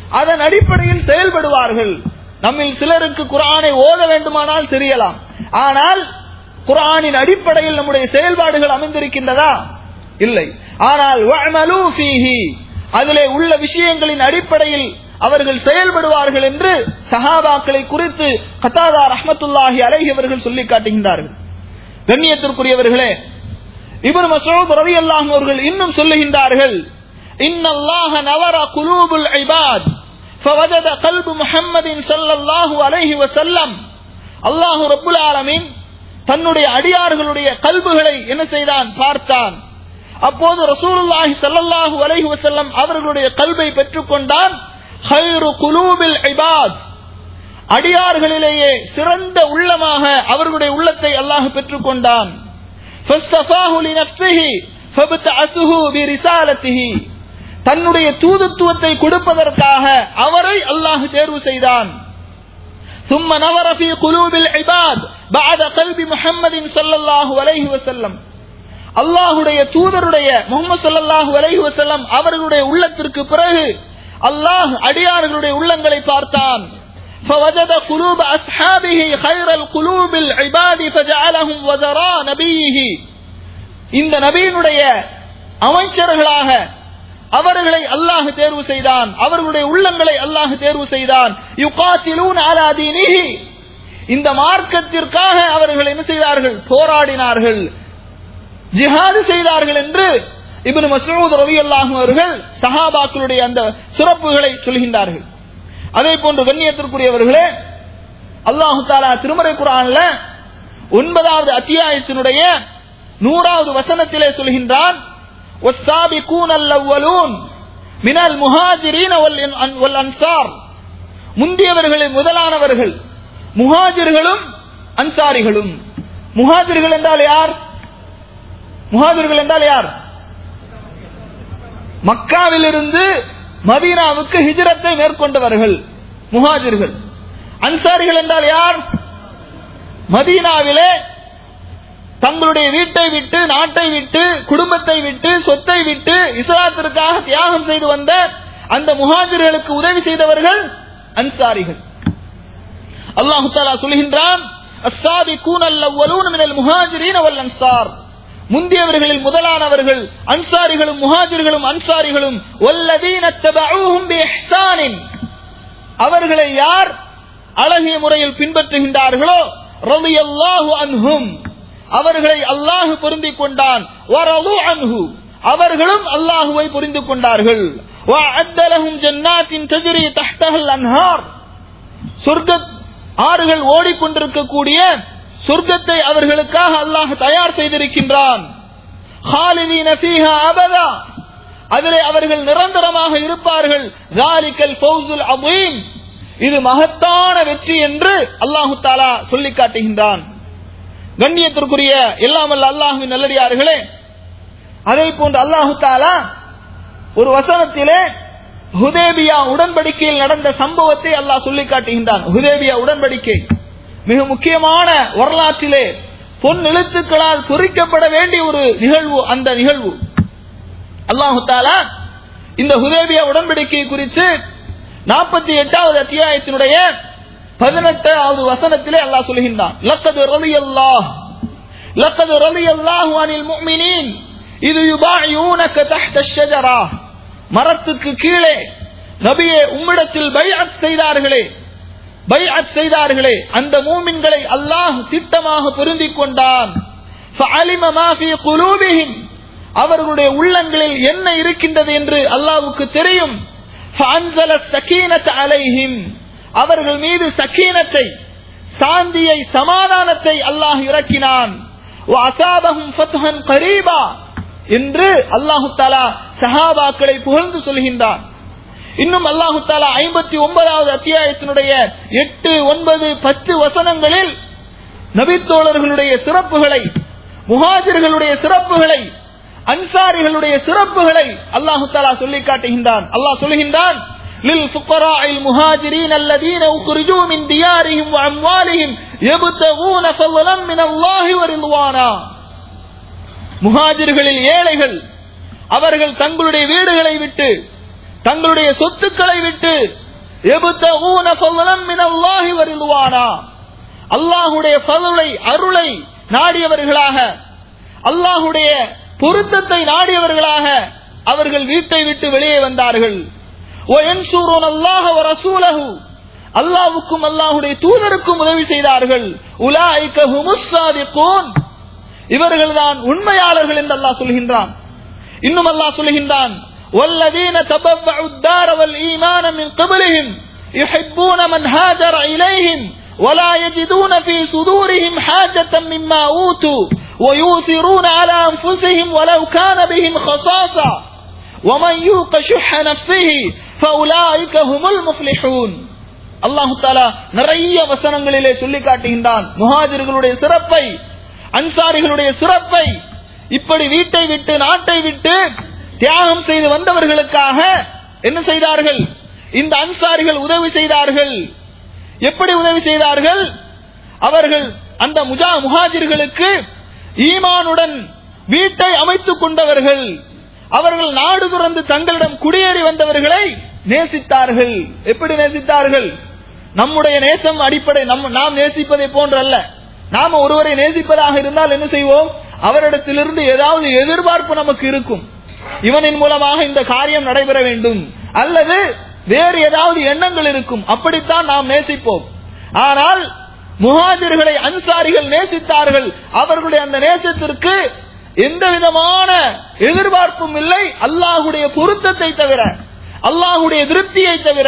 Speaker 2: அதன் அடிப்படையில் செயல்படுவார்கள் நம்மில் சிலருக்கு குரானை ஓத வேண்டுமானால் தெரியலாம் ஆனால் குரானின் அடிப்படையில் நம்முடைய செயல்பாடுகள் அமைந்திருக்கின்றதா இல்லை ஆனால் வஅமலூ ஃபீஹி அதிலே உள்ள விஷயங்களின் அடிப்படையில் அவர்கள் செயல்படுவார்கள் என்று சஹாபாக்களை குறித்து கத்தாதா ரஹ்மத்துல்லாஹி அலைஹி அவர்கள் சொல்லி காட்டுகின்றார்கள் கண்ணியத்திற்குரியவர்களே இப்னு மஸ்ஊத் ரலியல்லாஹு அவர்கள் இன்னும் சொல்லுகின்றார்கள் இன்னல்லாஹ நவர குலூபுல் இபாத் فوجد قلب محمد صلى الله عليه وسلم அல்லாஹ் ரப்புல் ஆலமீன் தன்னுடைய அடியார்களுடைய கல்புகளை என்ன செய்தான் பார்த்தான் அப்போது ரசூலுல்லாஹி ஸல்லல்லாஹு அலைஹி வஸல்லம் அவர்களுடைய கல்வை பெற்றுக்கொண்டான் خير قلوب العباد அடியார்களிலேயே சிறந்த உள்ளமாக அவர்களுடைய உள்ளத்தை அல்லாஹ் பெற்றுக்கொண்டான் فاصطفاه لنفسه فابتعثه برسالته தன்னுடைய தூதுத்துவத்தை கொடுப்பதற்காக அவரை அல்லாஹ் தேர்வு செய்தான் ثم نظر في قلوب العباد بعد قلب محمد صلى الله عليه وسلم அல்லாஹுடைய தூதருடைய முகமது ஸல்லல்லாஹு அலைஹி வஸல்லம் அவர்களுடைய உள்ளத்திற்கு பிறகு அல்லாஹ் அடியார்களுடைய உள்ளங்களை பார்த்தான் فوجد قلوب أصحابه خير القلوب العباد فجعلهم وزراء نبيه இந்த நபியினுடைய அமைச்சர்களாக அவர்களை அல்லாஹ் தேர்வு செய்தான் அவர்களுடைய உள்ளங்களை அல்லாஹ் தேர்வு செய்தான் யுகாத்திலூன் அலா தீனிஹி இந்த மார்க்கத்திற்காக அவர்கள் என்ன செய்தார்கள் போராடினார்கள் ஜிஹாது செய்தார்கள் என்று இப்னு மஸ்ஊத் ரலியல்லாஹு அவர்கள் சஹாபாக்களுடைய அந்த சிறப்புகளை சொல்கின்றார்கள் அதே போன்று கண்ணியத்திற்குரியவர்களே அல்லாஹு தாலா திருமறை குரான்ல ஒன்பதாவது அத்தியாயத்தினுடைய நூறாவது வசனத்திலே சொல்கின்றான் والسابقون الأولون من المهاجرين والأن- والأنصار முந்தியவர்களில் முதலானவர்கள் முஹாஜிர்களும் அன்சாரிகளும் முஹாஜிர்கள் என்றால் யார் முஹாஜிர்கள் என்றால் யார் மக்காவிலிருந்து மதீனாவுக்கு ஹிஜ்ரத்தை மேற்கொண்டவர்கள் முஹாஜிர்கள் அன்சாரிகள் என்றால் யார் மதீனாவிலே தங்களுடைய வீட்டை விட்டு நாட்டை விட்டு குடும்பத்தை விட்டு சொத்தை விட்டு இஸ்லாத்திற்காக தியாகம் செய்து வந்த அந்த முஹாஜிர்களுக்கு உதவி செய்தவர்கள் அன்சாரிகள் அல்லாஹு தாலா சொல்கின்றான் அஸ்ஸாபிகூன அல்லவ்வலூன மினல் முஹாஜிரீன வல் அன்சார் முந்தியவர்களில் முதலானவர்கள் அன்சாரிகளும் முஹாஜிர்களும் அன்சாரிகளும் வல்லதீன தபஊஹும் பிஇஹ்சானின் அவர்களை யார் அழகிய முறையில் பின்பற்றுகின்றார்களோ ரலியல்லாஹு அன்ஹும் அவர்களை அல்லாஹ் பொருந்திக் கொண்டான் வரது அன்ஹு அவர்களும் அல்லாஹுவை புரிந்து கொண்டார்கள் وَأَعَدَّ لَهُمْ جَنَّاتٍ تَجْرِي تَحْتَهَا الْأَنْهَارُ சொர்க்க ஆறுகள் ஓடிக்கொண்டிருக்கக்கூடிய சொர்க்கத்தை அவர்களுக்காக அல்லாஹ் தயார் செய்திருக்கின்றான் خَالِدِينَ فِيهَا أَبَدًا அதிலே அவர்கள் நிரந்தரமாக இருப்பார்கள் ذَلِكَ الْفَوْزُ الْعَظِيمُ இது மகத்தான வெற்றி என்று அல்லாஹு தாலா சொல்லி காட்டுகின்றான் கண்ணியத்திற்குரிய எல்லாம் அல்ல அல்லாஹுவின் நல்லடியார்களே அதே போன்று அல்லாஹு தாலா ஒரு வசனத்திலே ஹுதேபியா உடன்படிக்கையில் நடந்த சம்பவத்தை அல்லாஹ் சொல்லி காட்டுகின்றான் ஹுதேபியா உடன்படிக்கை மிக முக்கியமான வரலாற்றிலே பொன் எழுத்துக்களால் குறிக்கப்பட வேண்டிய ஒரு நிகழ்வு அந்த நிகழ்வு அல்லாஹு தாலா இந்த ஹுதேபியா உடன்படிக்கை குறித்து நாற்பத்தி எட்டாவது அத்தியாயத்தினுடைய பதினெட்டாவது வசனத்திலே அல்லாஹ் சொல்கின்றான் லக்கது ரலி அல்லாஹ் லக்கது ரலி அல்லாஹு அனில் முஃமினீன் இது யுபாயூனக தஹ்த ஷஜரா மரத்துக்கு கீழே நபியே உம்மிடத்தில் பைஅத் செய்தார்களே பைஅத் செய்தார்களே அந்த மூமின்களை அல்லாஹ் திட்டமாக பொருந்திக் கொண்டான் فعلم ما في قلوبهم அவர்களுடைய உள்ளங்களில் என்ன இருக்கின்றது என்று அல்லாஹ்வுக்கு தெரியும் فأنزل السكينة عليهم அவர்கள் மீது சக்கீனத்தை சாந்தியை சமாதானத்தை அல்லாஹ் இறக்கினான் وَأَصَابَهُمْ فَتْحًا قَرِيبًا என்று அல்லாஹு தாலா சஹாபாக்களை புகழ்ந்து சொல்கின்றான் இன்னும் அல்லாஹு தாலா ஐம்பத்தி ஒன்பதாவது அத்தியாயத்தினுடைய எட்டு ஒன்பது பத்து வசனங்களில் நபித்தோழர்களுடைய சிறப்புகளை முஹாஜிர்களுடைய சிறப்புகளை அன்சாரிகளுடைய சிறப்புகளை அல்லாஹு தாலா சொல்லி காட்டுகின்றான் அல்லாஹ் சொல்கின்றான் للفقراء المهاجرين الذين أخرجوا من ديارهم وأموالهم يبتغون فضلا من الله ورضوانا முஹாஜிர்களில் ஏழைகள் அவர்கள் தங்களுடைய வீடுகளை விட்டு தங்களுடைய சொத்துக்களை விட்டு எபுத்தஊன ஃபضلا من الله ورضوانا அல்லாஹ்வுடைய ஃபضலை அருளை நாடியவர்களாக அல்லாஹ்வுடைய பொருத்தத்தை நாடியவர்களாக அவர்கள் வீட்டை விட்டு வெளியே வந்தார்கள் وَيَنْصُرُونَ اللَّهَ وَرَسُولَهُ அல்லாஹ்வுக்கும் அல்லாஹ்வுடைய தூதருக்கும் உதவி செய்தார்கள் உலாயிக ஹுமுஸ் சாதிகூன் இவர்கள்தான் உண்மையாளர்கள் என்று அல்லாஹ் சொல்கின்றான் இன்னும் அல்லாஹ் சொல்கின்றான் والذين تبوأوا الدار والإيمان من قبلهم يحبون من هاجر إليهم ولا يجدون في صدورهم حاجة مما أوتوا ويؤثرون على أنفسهم ولو كان بهم خصاصة ومن يوق شح نفسه فأولئك هم المفلحون அல்லாஹு தாலா நிறைய வசனங்களிலே சொல்லி காட்டுகின்றான் முஹாஜிர்களுடைய சிறப்பை அன்சாரிகளுடைய சிறப்பை இப்படி வீட்டை விட்டு நாட்டை விட்டு தியாகம் செய்து வந்தவர்களுக்காக என்ன செய்தார்கள் இந்த அன்சாரிகள் உதவி செய்தார்கள் எப்படி உதவி செய்தார்கள் அவர்கள் அந்த முஜா முஹாஜிர்களுக்கு ஈமானுடன் வீட்டை அமைத்துக் கொண்டவர்கள் அவர்கள் நாடு துறந்து தங்களிடம் குடியேறி வந்தவர்களை நேசித்தார்கள் எப்படி நேசித்தார்கள் நம்முடைய நேசம் அடிப்படை நம் நாம் நேசிப்பதை போன்றல்ல நாம ஒருவரை நேசிப்பதாக இருந்தால் என்ன செய்வோம் அவரிடத்திலிருந்து ஏதாவது எதிர்பார்ப்பு நமக்கு இருக்கும் இவனின் மூலமாக இந்த காரியம் நடைபெற வேண்டும் அல்லது வேறு ஏதாவது எண்ணங்கள் இருக்கும் அப்படித்தான் நாம் நேசிப்போம் ஆனால் முஹாஜிர்களை அன்சாரிகள் நேசித்தார்கள் அவர்களுடைய அந்த நேசத்திற்கு எந்த விதமான எதிர்பார்ப்பும் இல்லை அல்லாஹுடைய பொருத்தத்தை தவிர அல்லாஹுடைய திருப்தியை தவிர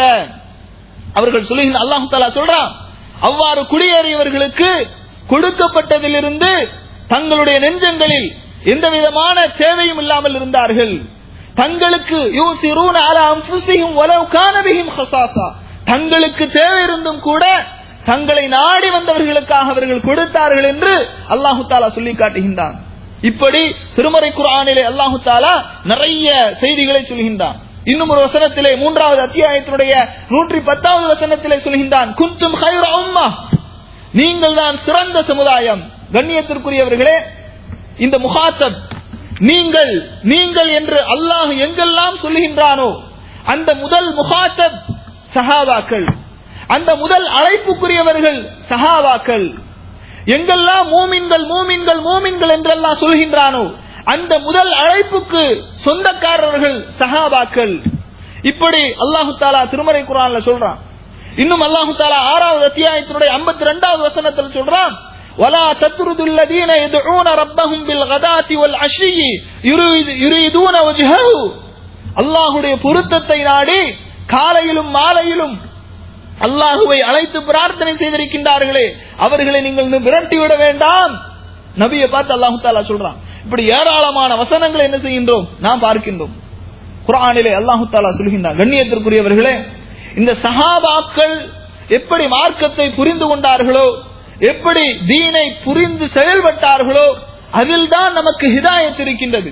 Speaker 2: அவர்கள் சொல்லுகின்ற அல்லாஹு தாலா சொல்றான் அவ்வாறு குடியேறியவர்களுக்கு கொடுக்கப்பட்டதிலிருந்து தங்களுடைய நெஞ்சங்களில் எந்த விதமான தேவையும் இல்லாமல் இருந்தார்கள் தங்களுக்கு யூசிரூன அலா அன்ஃபுஸிஹிம் வலவ் கான பிஹிம் ஹஸாஸா தங்களுக்கு தேவை இருந்தும் கூட தங்களை நாடி வந்தவர்களுக்காக அவர்கள் கொடுத்தார்கள் என்று அல்லாஹு தாலா சொல்லி காட்டுகின்றான் இப்படி திருமறை குர்ஆனிலே அல்லாஹு தாலா நிறைய செய்திகளை சொல்கின்றான் இன்னும் ஒரு வசனத்திலே மூன்றாவது அத்தியாயத்தினுடைய நூற்றி பத்தாவது வசனத்திலே சொல்கின்றான் குந்தும் ஹைர உம்மா நீங்கள் தான் சிறந்த சமுதாயம் கண்ணியத்திற்குரியவர்களே இந்த முகாத்தப் நீங்கள் நீங்கள் என்று அல்லாஹ் எங்கெல்லாம் சொல்லுகின்றானோ அந்த முதல் முகாத்தப் சஹாபாக்கள் அந்த முதல் அழைப்புக்குரியவர்கள் சஹாபாக்கள் எங்கெல்லாம் மூமின்கள் மூமின்கள் மூமின்கள் என்றெல்லாம் சொல்கின்றானோ அந்த முதல் அழைப்புக்கு சொந்தக்காரர்கள் சஹாபாக்கள் இப்படி அல்லாஹு தாலா திருமறை குரான்ல சொல்றான் இன்னும் அல்லாஹு தாலா ஆறாவது அத்தியாயத்தினுடைய ஐம்பத்தி ரெண்டாவது வசனத்தில் சொல்றான் ولا تطردوا الذين يدعون ربهم بالغداة والعشي يريد- يريدون وجهه அல்லாஹுடைய பொருத்தத்தை நாடி காலையிலும் மாலையிலும் அல்லாஹுவை அழைத்து பிரார்த்தனை செய்திருக்கின்றார்களே அவர்களை நீங்கள் இன்னும் விரட்டி விட வேண்டாம் நபியை பார்த்து அல்லாஹு தாலா சொல்றான் இப்படி ஏராளமான வசனங்களை என்ன செய்கின்றோம் நாம் பார்க்கின்றோம் குர்ஆனிலே அல்லாஹு தாலா சொல்கின்றான் கண்ணியத்திற்குரியவர்களே இந்த சஹாபாக்கள் எப்படி மார்க்கத்தை புரிந்து கொண்டார்களோ எப்படி தீனை புரிந்து செயல்பட்டார்களோ அதில் தான் நமக்கு ஹிதாயத் இருக்கின்றது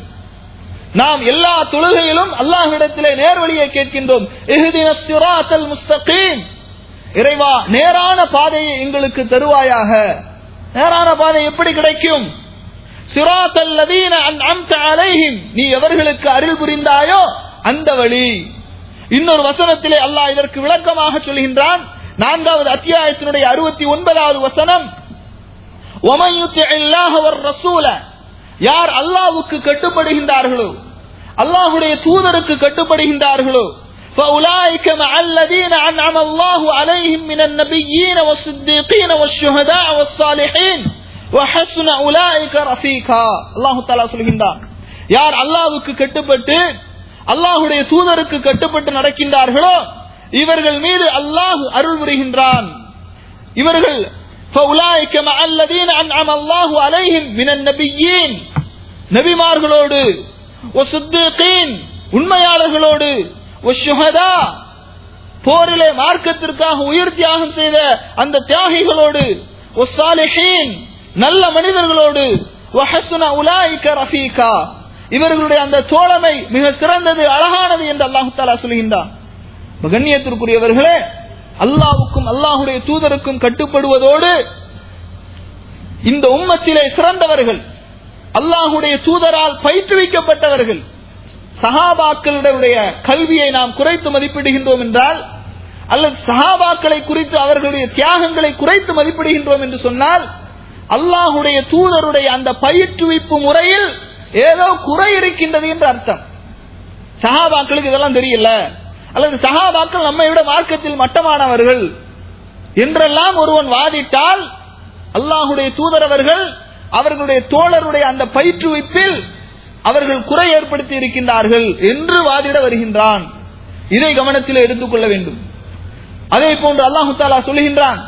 Speaker 2: நாம் எல்லா தொழுகையிலும் அல்லாஹ்விடத்திலே நேர்வழியை கேட்கின்றோம் இஹ்தினஸ் சிராத்தல் முஸ்தகீம் இறைவா நேரான பாதையை எங்களுக்கு தருவாயாக நேரான பாதை எப்படி கிடைக்கும் சிராத்தல் லதீன அன்அம்த அலைஹிம் நீ எவர்களுக்கு அருள் புரிந்தாயோ அந்த வழி இன்னொரு வசனத்திலே அல்லாஹ் இதற்கு விளக்கமாக சொல்கின்றான் நான்காவது அத்தியாயத்தினுடைய அறுபத்தி ஒன்பதாவது வசனம் وَمَن يُطِعِ اللَّهَ وَالرَّسُولَ யார் அல்லாஹ்வுக்கு கட்டுப்படுகின்றார்களோ அல்லாஹ்வுடைய தூதருக்கு கட்டுப்படுகின்றார்களோ فَأُولَئِكَ مَعَ الَّذِينَ أَنْعَمَ اللَّهُ عَلَيْهِمْ مِنَ النَّبِيِّينَ وَالصِّدِّيقِينَ وَالشُّهَدَاءِ وَالصَّالِحِينَ وَحَسُنَ أُولَئِكَ رَفِيقًا அல்லாஹ் தஆலா சொல்கின்றான் யார் அல்லாஹ்வுக்கு கட்டுப்பட்டு அல்லாஹ்வுடைய தூதருக்கு கட்டுப்பட்டு நடக்கின்றார்களோ இவர்கள் மீது அல்லாஹ் அருள் புரிகின்றான் இவர்கள் فَأُولَئِكَ مَعَ الَّذِينَ أَنْعَمَ اللَّهُ عَلَيْهِمْ مِنَ النَّبِيِّينَ நபிமார்களோடு وَالصِّدِّيقِينَ உண்மையாளர்களோடு وَالشُّهَدَاء போரிலே மார்க்கத்திற்காக உயிர் தியாகம் செய்த அந்த தியாகிகளோடு وَالصَّالِحِينَ நல்ல மனிதர்களோடு وَحَسُنَ أُولَئِكَ رَفِيقًا இவர்களுடைய அந்த தோழமை மிக சிறந்தது அழகானது என்று அல்லாஹு தாலா சொல்கின்றான் கண்ணியத்திற்குரியவர்களே அல்லாவுக்கும் அல்லாஹுடைய தூதருக்கும் கட்டுப்படுவதோடு இந்த உம்மத்திலே சிறந்தவர்கள் அல்லாஹுடைய தூதரால் பயிற்றுவிக்கப்பட்டவர்கள் சஹாபாக்களுடைய கல்வியை நாம் குறைத்து மதிப்பிடுகின்றோம் என்றால் அல்லது சஹாபாக்களை குறித்து அவர்களுடைய தியாகங்களை குறைத்து மதிப்பிடுகின்றோம் என்று சொன்னால் அல்லாஹுடைய தூதருடைய அந்த பயிற்றுவிப்பு முறையில் ஏதோ குறை இருக்கின்றது என்று அர்த்தம் சஹாபாக்களுக்கு இதெல்லாம் தெரியல அல்லது சஹாபாக்கள் நம்மை விட மார்க்கத்தில் மட்டமானவர்கள் என்றெல்லாம் ஒருவன் வாதிட்டால் அல்லாஹுடைய தூதரவர்கள் அவர்களுடைய தோழருடைய அந்த பயிற்றுவிப்பில் அவர்கள் குறை ஏற்படுத்தி இருக்கின்றார்கள் என்று வாதிட வருகின்றான் இதை கவனத்தில் எடுத்துக்கொள்ள வேண்டும் அதே போன்று அல்லாஹு தாலா சொல்லுகின்றான்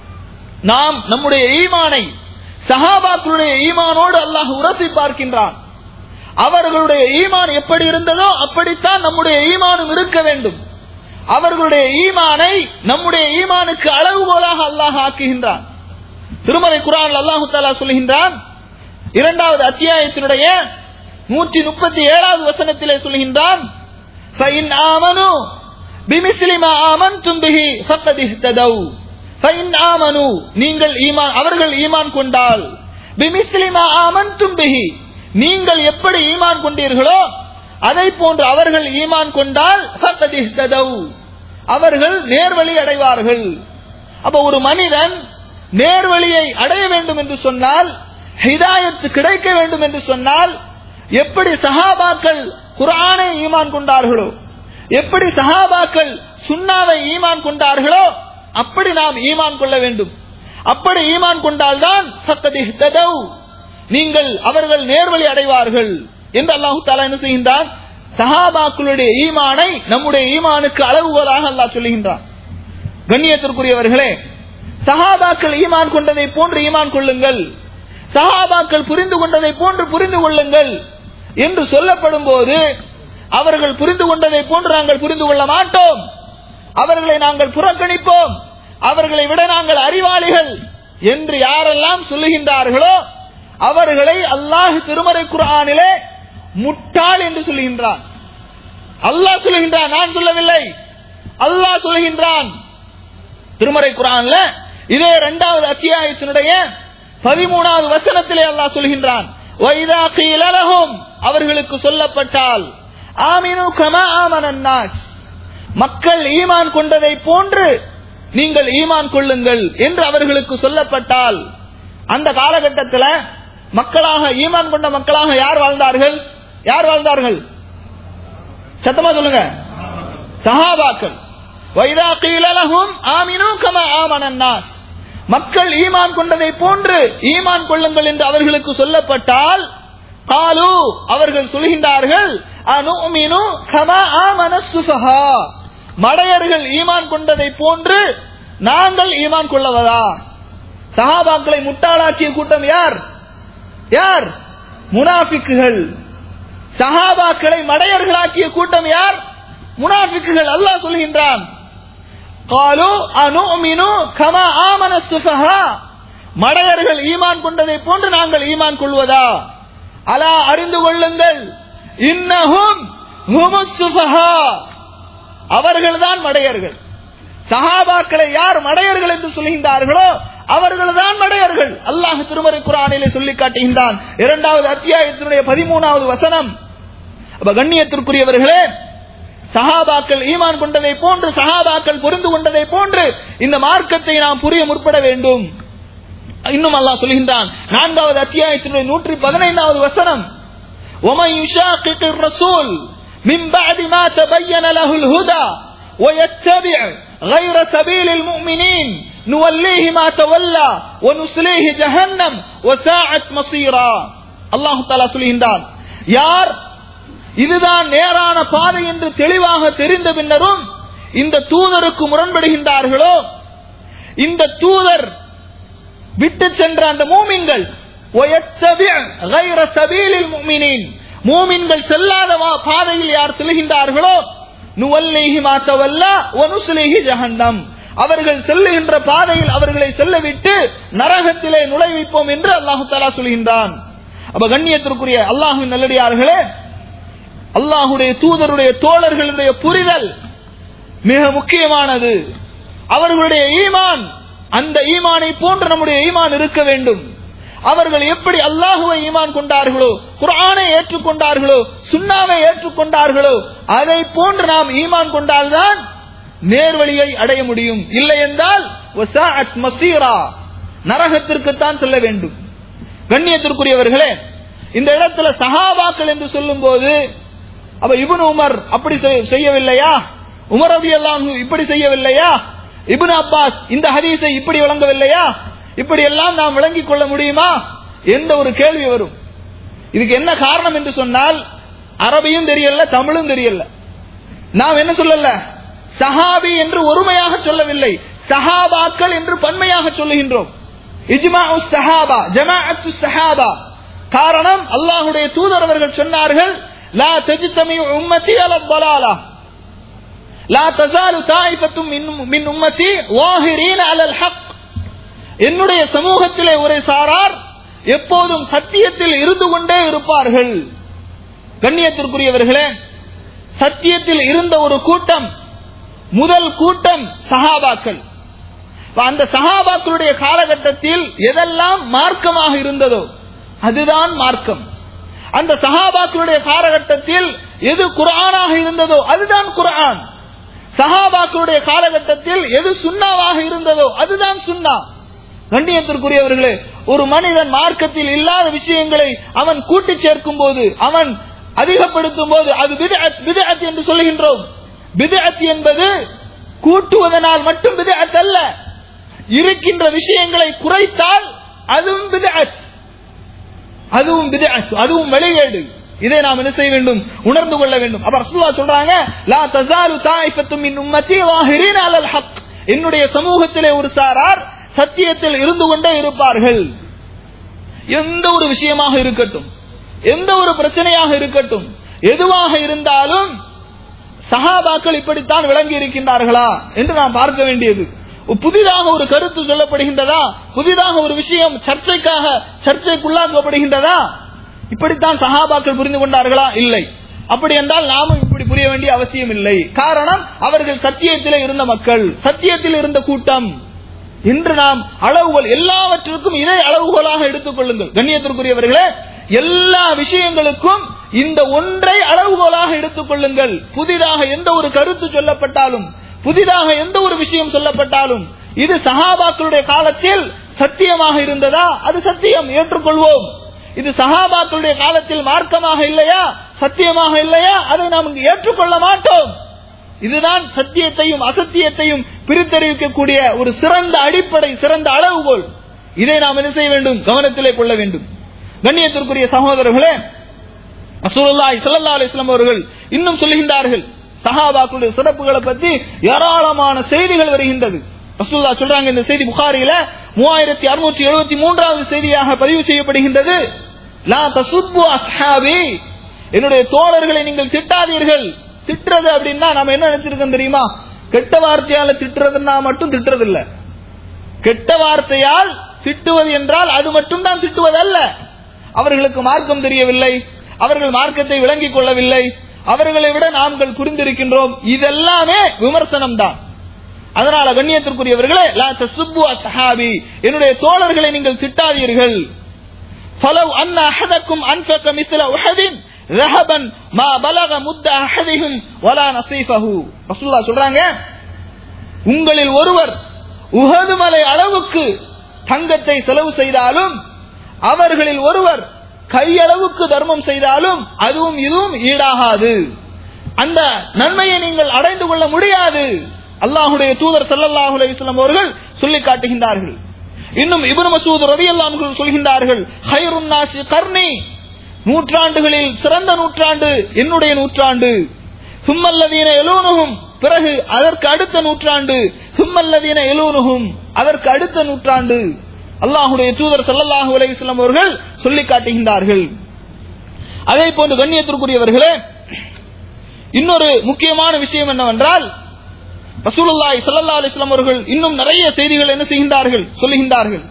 Speaker 2: நாம் நம்முடைய ஈமானை சஹாபாக்களுடைய ஈமானோடு அல்லாஹ் உரசி பார்க்கின்றான் அவர்களுடைய ஈமான் எப்படி இருந்ததோ அப்படித்தான் நம்முடைய ஈமானும் இருக்க வேண்டும் அவர்களுடைய ஈமானை நம்முடைய ஈமானுக்கு அளவுகோலாக அல்லாஹ் ஆக்குகின்றான் திருமலை குரான் அல்லாஹு தாலா சொல்லுகின்றான் இரண்டாவது அத்தியாயத்தினுடைய நூற்றி முப்பத்தி ஏழாவது வசனத்திலே சொல்கின்றான் فَإِنْ آمَنُوا بِمِثْلِ مَا آمَنْتُمْ بِهِ فَقَدِ اهْتَدَوْا فَإِنْ آمَنُوا நீங்கள் ஈமான் அவர்கள் ஈமான் கொண்டால் بِمِثْلِ مَا آمَنْتُمْ بِهِ நீங்கள் எப்படி ஈமான் கொண்டீர்களோ அதை போன்று அவர்கள் ஈமான் கொண்டால் فَقَدِ اهْتَدَوْا அவர்கள் நேர்வழி அடைவார்கள் அப்ப ஒரு மனிதன் நேர்வழியை அடைய வேண்டும் என்று சொன்னால் ஹிதாயத்து கிடைக்க வேண்டும் என்று சொன்னால் எப்படி சஹாபாக்கள் குரானை ஈமான் கொண்டார்களோ எப்படி சஹாபாக்கள் சுன்னாவை ஈமான் கொண்டார்களோ அப்படி நாம் ஈமான் கொள்ள வேண்டும் அப்படி ஈமான் கொண்டால்தான் சத்ததி ததவ் நீங்கள் அவர்கள் நேர்வழி அடைவார்கள் என்று அல்லாஹு தாலா என்ன செய்கின்றான் சஹாபாக்களுடைய ஈமானை நம்முடைய ஈமானுக்கு அளவுகோலாக அல்லாஹ் சொல்லுகின்றான் கண்ணியத்திற்குரியவர்களே சஹாபாக்கள் ஈமான் கொண்டதை போன்று ஈமான் கொள்ளுங்கள் சஹாபாக்கள் புரிந்து கொண்டதை போன்று புரிந்து கொள்ளுங்கள் என்று சொல்லப்படும் போது அவர்கள் புரிந்து கொண்டதை போன்று நாங்கள் புரிந்து கொள்ள மாட்டோம் அவர்களை நாங்கள் புறக்கணிப்போம் அவர்களை விட நாங்கள் அறிவாளிகள் என்று யாரெல்லாம் சொல்லுகின்றார்களோ அவர்களை அல்லாஹ் திருமறை குரானிலே முட்டாள் என்று சொல்லுகின்றான் அல்லாஹ் சொல்லுகின்றான் நான் சொல்லவில்லை அல்லாஹ் சொல்லுகின்றான் திருமறை குரான்ல இதே இரண்டாவது அத்தியாயத்தினுடைய பதிமூணாவது வசனத்திலே அல்லாஹ் சொல்கின்றான் "வைதா கீல லஹும்" அவர்களுக்கு சொல்லப்பட்டால் ஆமினு கமா ஆமனன்னாஸ் மக்கள் ஈமான் கொண்டதை போன்று நீங்கள் ஈமான் கொள்ளுங்கள் என்று அவர்களுக்கு சொல்லப்பட்டால் அந்த காலகட்டத்தில் மக்களாக ஈமான் கொண்ட மக்களாக யார் வாழ்ந்தார்கள் யார் வாழ்ந்தார்கள் சத்தமா சொல்லுங்க சஹாபாக்கள் வைதா கீல லஹும் ஆமினு கமா ஆமனன்னாஸ் மக்கள் ஈமான் கொண்டதை போன்று ஈமான் கொள்ளுங்கள் என்று அவர்களுக்கு சொல்லப்பட்டால் காலு அவர்கள் சொல்கின்றார்கள் அனுமினு கமா ஆமன சுஃபஹா மடையர்கள் ஈமான் கொண்டதை போன்று நாங்கள் ஈமான் கொள்ளவதா சஹாபாக்களை முட்டாளாக்கிய கூட்டம் யார் யார் முனாஃபிக்குகள் சஹாபாக்களை மடையர்களாக்கிய கூட்டம் யார் முனாஃபிக்குகள் அல்லாஹ் சொல்கின்றான் قالوا أنؤمن كما آمن السفهاء மடையர்கள் ஈமான் கொண்டதை போன்று நாங்கள் ஈமான் கொள்வதா அலா அறிந்து கொள்ளுங்கள் இன்னஹும் ஹுமுஸ் சுஃபஹா அவர்கள்தான் மடையர்கள் சஹாபாக்களை யார் மடையர்கள் என்று சொல்கின்றார்களோ அவர்கள்தான் மடையர்கள் அல்லாஹ் திருமறை குரானிலே சொல்லி காட்டுகின்றான் இரண்டாவது அத்தியாயத்தினுடைய பதிமூணாவது வசனம் அப்ப கண்ணியத்திற்குரியவர்களே சஹாபாக்கள் ஈமான் கொண்டதை போன்று சஹாபாக்கள் புரிந்து கொண்டதை போன்று இந்த மார்க்கத்தை நாம் புரிய முற்பட வேண்டும் இன்னும் அல்லாஹ் சொல்கின்றான் நான்காவது அத்தியாயத்தினுடைய நூற்றி பதினைந்தாவது வசனம் ومن يشاقق الرسول من بعد ما تبين له الهدى ويتبع غير سبيل المؤمنين نوليه ما تولى ونسليه جهنم وساعت مصيرا الله تعالى சொல்கின்றான் யார் இதுதான் நேரான பாதை என்று தெளிவாக தெரிந்த பின்னரும் இந்த தூதருக்கு முரண்படுகின்றார்களோ இந்த தூதர் விட்டு சென்ற அந்த மூமின்கள் மூமின்கள் செல்லாத பாதையில் யார் செல்கின்றார்களோ நுவல்லேஹி மாத்தவல்ல ஒனுசுலேஹி ஜஹண்டம் அவர்கள் செல்லுகின்ற பாதையில் அவர்களை செல்லவிட்டு நரகத்திலே நுழைவிப்போம் என்று அல்லாஹு தாலா சொல்கின்றான் அப்ப கண்ணியத்திற்குரிய அல்லாஹுவின் நல்லடியார்களே அல்லாஹுடைய தூதருடைய தோழர்களுடைய புரிதல் மிக முக்கியமானது அவர்களுடைய ஈமான் அந்த ஈமானை போன்று நம்முடைய ஈமான் இருக்க வேண்டும் அவர்கள் எப்படி அல்லாஹுவை ஈமான் கொண்டார்களோ குர்ஆனை ஏற்றுக்கொண்டார்களோ சுன்னாவை ஏற்றுக்கொண்டார்களோ அதை போன்று நாம் ஈமான் கொண்டால்தான் நேர்வழியை அடைய முடியும் இல்லை என்றால் வசாஅத் மசீரா நரகத்திற்குத்தான் செல்ல வேண்டும் கண்ணியத்திற்குரியவர்களே இந்த இடத்துல சஹாபாக்கள் என்று சொல்லும் போது அப்ப இப்னு உமர் அப்படி செய்- செய்யவில்லையா உமர் ரதி இப்படி செய்யவில்லையா இப்னு அப்பாஸ் இந்த ஹதீஸை இப்படி வழங்கவில்லையா இப்படி எல்லாம் நாம் விளங்கிக் கொள்ள முடியுமா என்ற ஒரு கேள்வி வரும் இதுக்கு என்ன காரணம் என்று சொன்னால் அரபியும் தெரியல தமிழும் தெரியல நாம் என்ன சொல்லல சஹாபி என்று ஒருமையாக சொல்லவில்லை சஹாபாக்கள் என்று பன்மையாக சொல்லுகின்றோம் இஜ்மாஉ சஹாபா ஜமாஅத்து சஹாபா காரணம் அல்லாஹ்வுடைய தூதர் அவர்கள் சொன்னார்கள் லா தஜ்தமி உம்மத்தி அல ضلاலா லா தஸாலு தாயிஃபத்தும் மின் மின் உம்மத்தி வாஹிரீன அலல் ஹக் என்னுடைய சமூகத்திலே ஒரு சாரார் எப்போதும் சத்தியத்தில் இருந்து கொண்டே இருப்பார்கள் கண்ணியத்திற்குரியவர்களே சத்தியத்தில் இருந்த ஒரு கூட்டம் முதல் கூட்டம் சஹாபாக்கள் அந்த சஹாபாக்களுடைய காலகட்டத்தில் எதெல்லாம் மார்க்கமாக இருந்ததோ அதுதான் மார்க்கம் அந்த சஹாபாக்களுடைய காலகட்டத்தில் எது குர்ஆனாக இருந்ததோ அதுதான் குர்ஆன் சஹாபாக்களுடைய காலகட்டத்தில் எது சுண்ணாவாக இருந்ததோ அதுதான் சுண்ணா கண்ணியத்திற்குரியவர்களே ஒரு மனிதன் மார்க்கத்தில் இல்லாத விஷயங்களை அவன் கூட்டி சேர்க்கும் போது அவன் அதிகப்படுத்தும் போது அது பிதஅத் பிதஅத் என்று சொல்லுகின்றோம் பிதஅத் என்பது கூட்டுவதனால் மட்டும் பிதஅத் அல்ல இருக்கின்ற விஷயங்களை குறைத்தால் அதுவும் பிதஅத் அதுவும் பிதஅத் அதுவும் வழிகேடு இதை நாம் என்ன செய்ய வேண்டும் உணர்ந்து கொள்ள வேண்டும் அப்ப ரசூலுல்லாஹ் சொல்றாங்க லா தஸாலு தாயிஃபத்தும் மின் உம்மத்தி வாஹிரீன அலல் ஹக் என்னுடைய சமூகத்திலே ஒரு சாரார் சத்தியத்தில் இருந்து கொண்டே இருப்பார்கள் எந்த ஒரு விஷயமாக இருக்கட்டும் எந்த ஒரு பிரச்சனையாக இருக்கட்டும் எதுவாக இருந்தாலும் சஹாபாக்கள் இப்படித்தான் விளங்கி இருக்கின்றார்களா என்று நாம் பார்க்க வேண்டியது புதிதாக ஒரு கருத்து சொல்லப்படுகின்றதா புதிதாக ஒரு விஷயம் சர்ச்சைக்காக சர்ச்சைக்குள்ளாக்கப்படுகின்றதா இப்படித்தான் சஹாபாக்கள் புரிந்து கொண்டார்களா இல்லை அப்படி என்றால் நாமும் இப்படி புரிய வேண்டிய அவசியம் இல்லை காரணம் அவர்கள் சத்தியத்திலே இருந்த மக்கள் சத்தியத்தில் இருந்த கூட்டம் இன்று நாம் அளவுகோல் எல்லாவற்றிற்கும் இதே அளவுகோலாக எடுத்துக் கொள்ளுங்கள் கண்ணியத்திற்குரியவர்களே எல்லா விஷயங்களுக்கும் இந்த ஒன்றை அளவுகோலாக எடுத்துக் கொள்ளுங்கள் புதிதாக எந்த ஒரு கருத்து சொல்லப்பட்டாலும் புதிதாக எந்த ஒரு விஷயம் சொல்லப்பட்டாலும் இது சஹாபாக்களுடைய காலத்தில் சத்தியமாக இருந்ததா அது சத்தியம் ஏற்றுக்கொள்வோம் இது சஹாபாக்களுடைய காலத்தில் மார்க்கமாக இல்லையா சத்தியமாக இல்லையா அதை நாம் இங்கு ஏற்றுக்கொள்ள மாட்டோம் இதுதான் சத்தியத்தையும் அசத்தியத்தையும் பிரித்தறிவிக்கக்கூடிய ஒரு சிறந்த அடிப்படை சிறந்த அளவுகோல் இதை நாம் என்ன செய்ய வேண்டும் கவனத்திலே கொள்ள வேண்டும் கண்ணியத்திற்குரிய சகோதரர்களே ரசூலுல்லாஹி ஸல்லல்லாஹு அலைஹி வஸல்லம் அவர்கள் இன்னும் சொல்லுகின்றார்கள் சஹாபாக்களுடைய சிறப்புகளை பற்றி ஏராளமான செய்திகள் வருகின்றது ரசூலுல்லாஹ் சொல்றாங்க இந்த செய்தி புகாரியில மூவாயிரத்தி அறுநூற்றி எழுபத்தி மூன்றாவது செய்தியாக பதிவு செய்யப்படுகின்றது லா தசுப்பு அஸ்ஹாபி என்னுடைய தோழர்களை நீங்கள் திட்டாதீர்கள் திட்டுறது அப்படின்னா நாம என்ன நினைச்சிருக்கோம் தெரியுமா கெட்ட வார்த்தையால திட்டுறதுன்னா மட்டும் திட்டுறது இல்ல கெட்ட வார்த்தையால் திட்டுவது என்றால் அது மட்டும் தான் திட்டுவது அல்ல அவர்களுக்கு மார்க்கம் தெரியவில்லை அவர்கள் மார்க்கத்தை விளங்கிக் கொள்ளவில்லை அவர்களை விட நாங்கள் புரிந்திருக்கின்றோம் இதெல்லாமே விமர்சனம் தான் அதனால கண்ணியத்திற்குரியவர்களே லா தசுப்பு அஸ்ஹாபி என்னுடைய தோழர்களை நீங்கள் திட்டாதீர்கள் فلو أن أحدكم أنفق مثل أحد ذهبا ما بلغ مد أحدهم ولا نصيفه رسول الله சொல்றாங்க உங்களில் ஒருவர் உஹது மலை அளவுக்கு தங்கத்தை செலவு செய்தாலும் அவர்களில் ஒருவர் கையளவுக்கு தர்மம் செய்தாலும் அதுவும் இதுவும் ஈடாகாது அந்த நன்மையை நீங்கள் அடைந்து கொள்ள முடியாது அல்லாஹுடைய தூதர் ஸல்லல்லாஹு அலைஹி வஸல்லம் அவர்கள் சொல்லி காட்டுகின்றார்கள் இன்னும் இப்னு மசூத் ரலியல்லாஹு அன்ஹு சொல்கின்றார்கள் ஹைருன் நாசி கர்னி நூற்றாண்டுகளில் சிறந்த நூற்றாண்டு என்னுடைய நூற்றாண்டு சும்மல்லதீன எலூனுகும் பிறகு அதற்கு அடுத்த நூற்றாண்டு சும்மல்லதீன எலூனுகும் அதற்கு அடுத்த நூற்றாண்டு அல்லாஹுடைய தூதர் ஸல்லல்லாஹு அலைஹி வஸல்லம் அவர்கள் சொல்லி காட்டுகின்றார்கள் அதே போன்று கண்ணியத்திற்குரியவர்களே இன்னொரு முக்கியமான விஷயம் என்னவென்றால் ரசூலுல்லாஹி ஸல்லல்லாஹு அலைஹி வஸல்லம் அவர்கள் இன்னும் நிறைய செய்திகள் என்ன செய்கின்றார்கள் சொல்லுகின்றார்கள்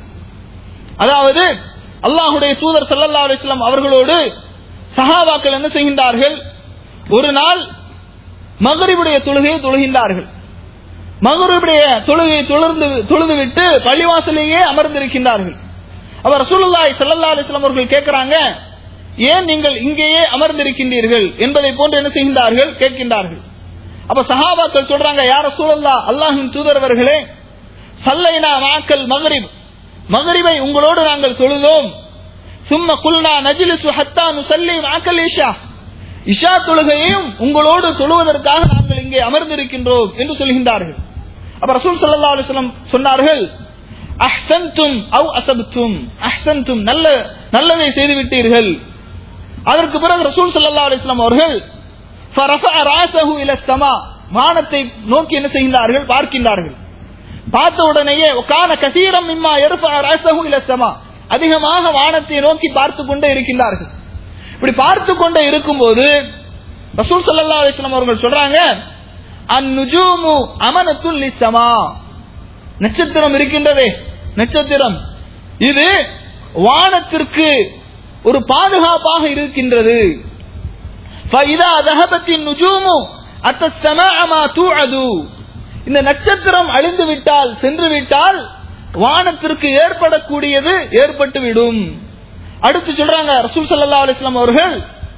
Speaker 2: அதாவது அல்லாஹுடைய தூதர் ஸல்லல்லாஹு அலைஹி வஸல்லம் அவர்களோடு சஹாபாக்கள் என்ன செய்கின்றார்கள் ஒரு நாள் மகரிபுடைய தொழுகையை தொழுகின்றார்கள் மகரிபுடைய தொழுகையை தொழுந்து தொழுதுவிட்டு பள்ளிவாசலேயே அமர்ந்திருக்கின்றார்கள் அவர் ரசூலுல்லாஹி ஸல்லல்லாஹு அலைஹி வஸல்லம் அவர்கள் கேட்கிறாங்க ஏன் நீங்கள் இங்கேயே அமர்ந்திருக்கின்றீர்கள் என்பதை போன்று என்ன செய்கின்றார்கள் கேட்கின்றார்கள் அப்ப சஹாபாக்கள் சொல்றாங்க யார் ரசூலுல்லாஹ் அல்லாஹ்வின் தூதரவர்களே சல்லைனா மாக்கல் மகரிப் மகரிபை உங்களோடு நாங்கள் தொழுதோம் சும்ம குல்னா நஜ்லிசு ஹத்தா நுசல்லி மாக்கல் இஷா இஷா தொழுகையையும் உங்களோடு தொழுவதற்காக நாங்கள் இங்கே அமர்ந்திருக்கின்றோம் என்று சொல்கின்றார்கள் அப்ப ரசூல் ஸல்லல்லாஹு அலைஹி வஸல்லம் சொன்னார்கள் அஹ்சன்தும் அவ் அசப்தும் அஹ்சன்தும் நல்ல நல்லதை செய்து விட்டீர்கள் அதற்கு பிறகு ரசூல் ஸல்லல்லாஹு அலைஹி வஸல்லம் அவர்கள் ஃபரஃபஅ ராஸஹு இல ஸமா வானத்தை நோக்கி என்ன செய்கின்றார்கள் பார்க்கின்றார்கள் பார்த்த உடனேயே கான கசீரம் மிம்மா எருஃபஅ ராஸஹு இல ஸமா அதிகமாக வானத்தை நோக்கி பார்த்து கொண்டே இருக்கின்றார்கள் இப்படி பார்த்து கொண்டே இருக்கும்போது ரசூல் ஸல்லல்லாஹு அலைஹி வஸல்லம் அவர்கள் சொல்றாங்க அந்நுஜூமு அமனத்துல் லிஸ்ஸமா நட்சத்திரம் இருக்கின்றதே நட்சத்திரம் இது வானத்திற்கு ஒரு பாதுகாப்பாக இருக்கின்றது فَإِذَا ذَهَبَتِ النُّجُومُ أَتَى السَّمَاءَ مَا تُوعَدُ இந்த நட்சத்திரம் அழிந்து விட்டால் சென்று விட்டால் வானத்திற்கு ஏற்படக்கூடியது ஏற்பட்டு விடும் அடுத்து சொல்றாங்க ரசூல் ஸல்லல்லாஹு அலைஹி வஸல்லம் அவர்கள்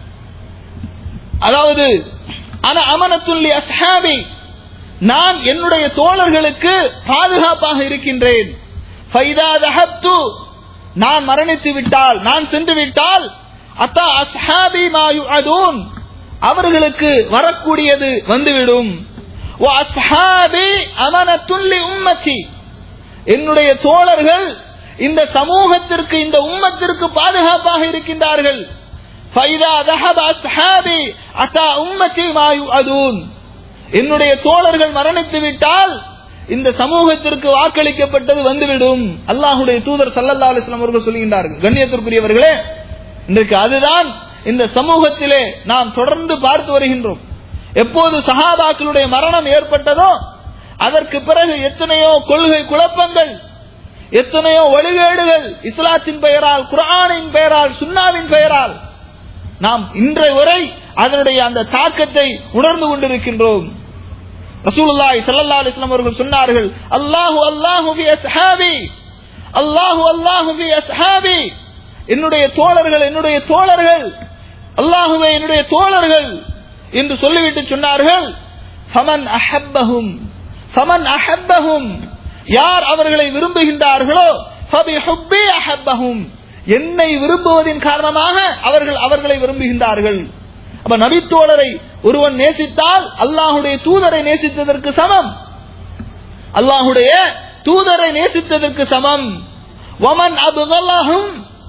Speaker 2: அதாவது அன அமனத்துல்லி அஸ்ஹாபி நான் என்னுடைய தோழர்களுக்கு பாதுகாப்பாக இருக்கின்றேன் ஃபைதா தஹப்து நான் மரணித்து விட்டால் நான் சென்று விட்டால் அத்தா அஸ்ஹாபி மா யுஅதூன் அவர்களுக்கு வரக்கூடியது வந்துவிடும் வ அஸ்ஹாபி அமனத்துன் லி உம்மத்தி என்னுடைய தோழர்கள் இந்த சமூகத்திற்கு இந்த உம்மத்திற்கு பாதுகாப்பாக இருக்கின்றார்கள் ஃபைதா தஹப அஸ்ஹாபி அத்தா உம்மத்தி மா யுஅதூன் என்னுடைய தோழர்கள் மரணித்து விட்டால் இந்த சமூகத்திற்கு வாக்களிக்கப்பட்டது வந்துவிடும் அல்லாஹுடைய தூதர் சல்லல்லா அலிஸ்லாம் அவர்கள் சொல்கின்றார்கள் கண்ணியத்திற்குரியவர்களே இன்றைக்கு அதுதான் இந்த சமூகத்திலே நாம் தொடர்ந்து பார்த்து வருகின்றோம் எப்போது சஹாபாக்களுடைய மரணம் ஏற்பட்டதோ அதற்கு பிறகு எத்தனையோ கொள்கை குழப்பங்கள் எத்தனையோ வழிகேடுகள் இஸ்லாத்தின் பெயரால் குர்ஆனின் பெயரால் சுன்னாவின் பெயரால் நாம் இன்றைய வரை அதனுடைய அந்த தாக்கத்தை உணர்ந்து கொண்டிருக்கின்றோம் ரசூலுல்லாஹி ஸல்லல்லாஹு அலைஹி வஸல்லம் அவர்கள் சொன்னார்கள் அல்லாஹு அல்லாஹு ஃபி அஸ்ஹாபி அல்லாஹு அல்லாஹு ஃபி அஸ்ஹாபி என்னுடைய தோழர்கள் என்னுடைய தோழர்கள் அல்லாஹுவே என்னுடைய தோழர்கள் என்று சொல்லிவிட்டு சொன்னார்கள் ஃபமன் அஹப்பஹும் ஃபமன் அஹப்பஹும் யார் அவர்களை விரும்புகின்றார்களோ ஃபபி ஹுப்பி அஹப்பஹும் என்னை விரும்புவதின் காரணமாக அவர்கள் அவர்களை விரும்புகின்றார்கள் அப்ப நபித்தோழரை ஒருவன் நேசித்தால் அல்லாஹுடைய தூதரை நேசித்ததற்கு சமம் அல்லாஹுடைய தூதரை நேசித்ததற்கு சமம் வமன் அபுகல்லஹும்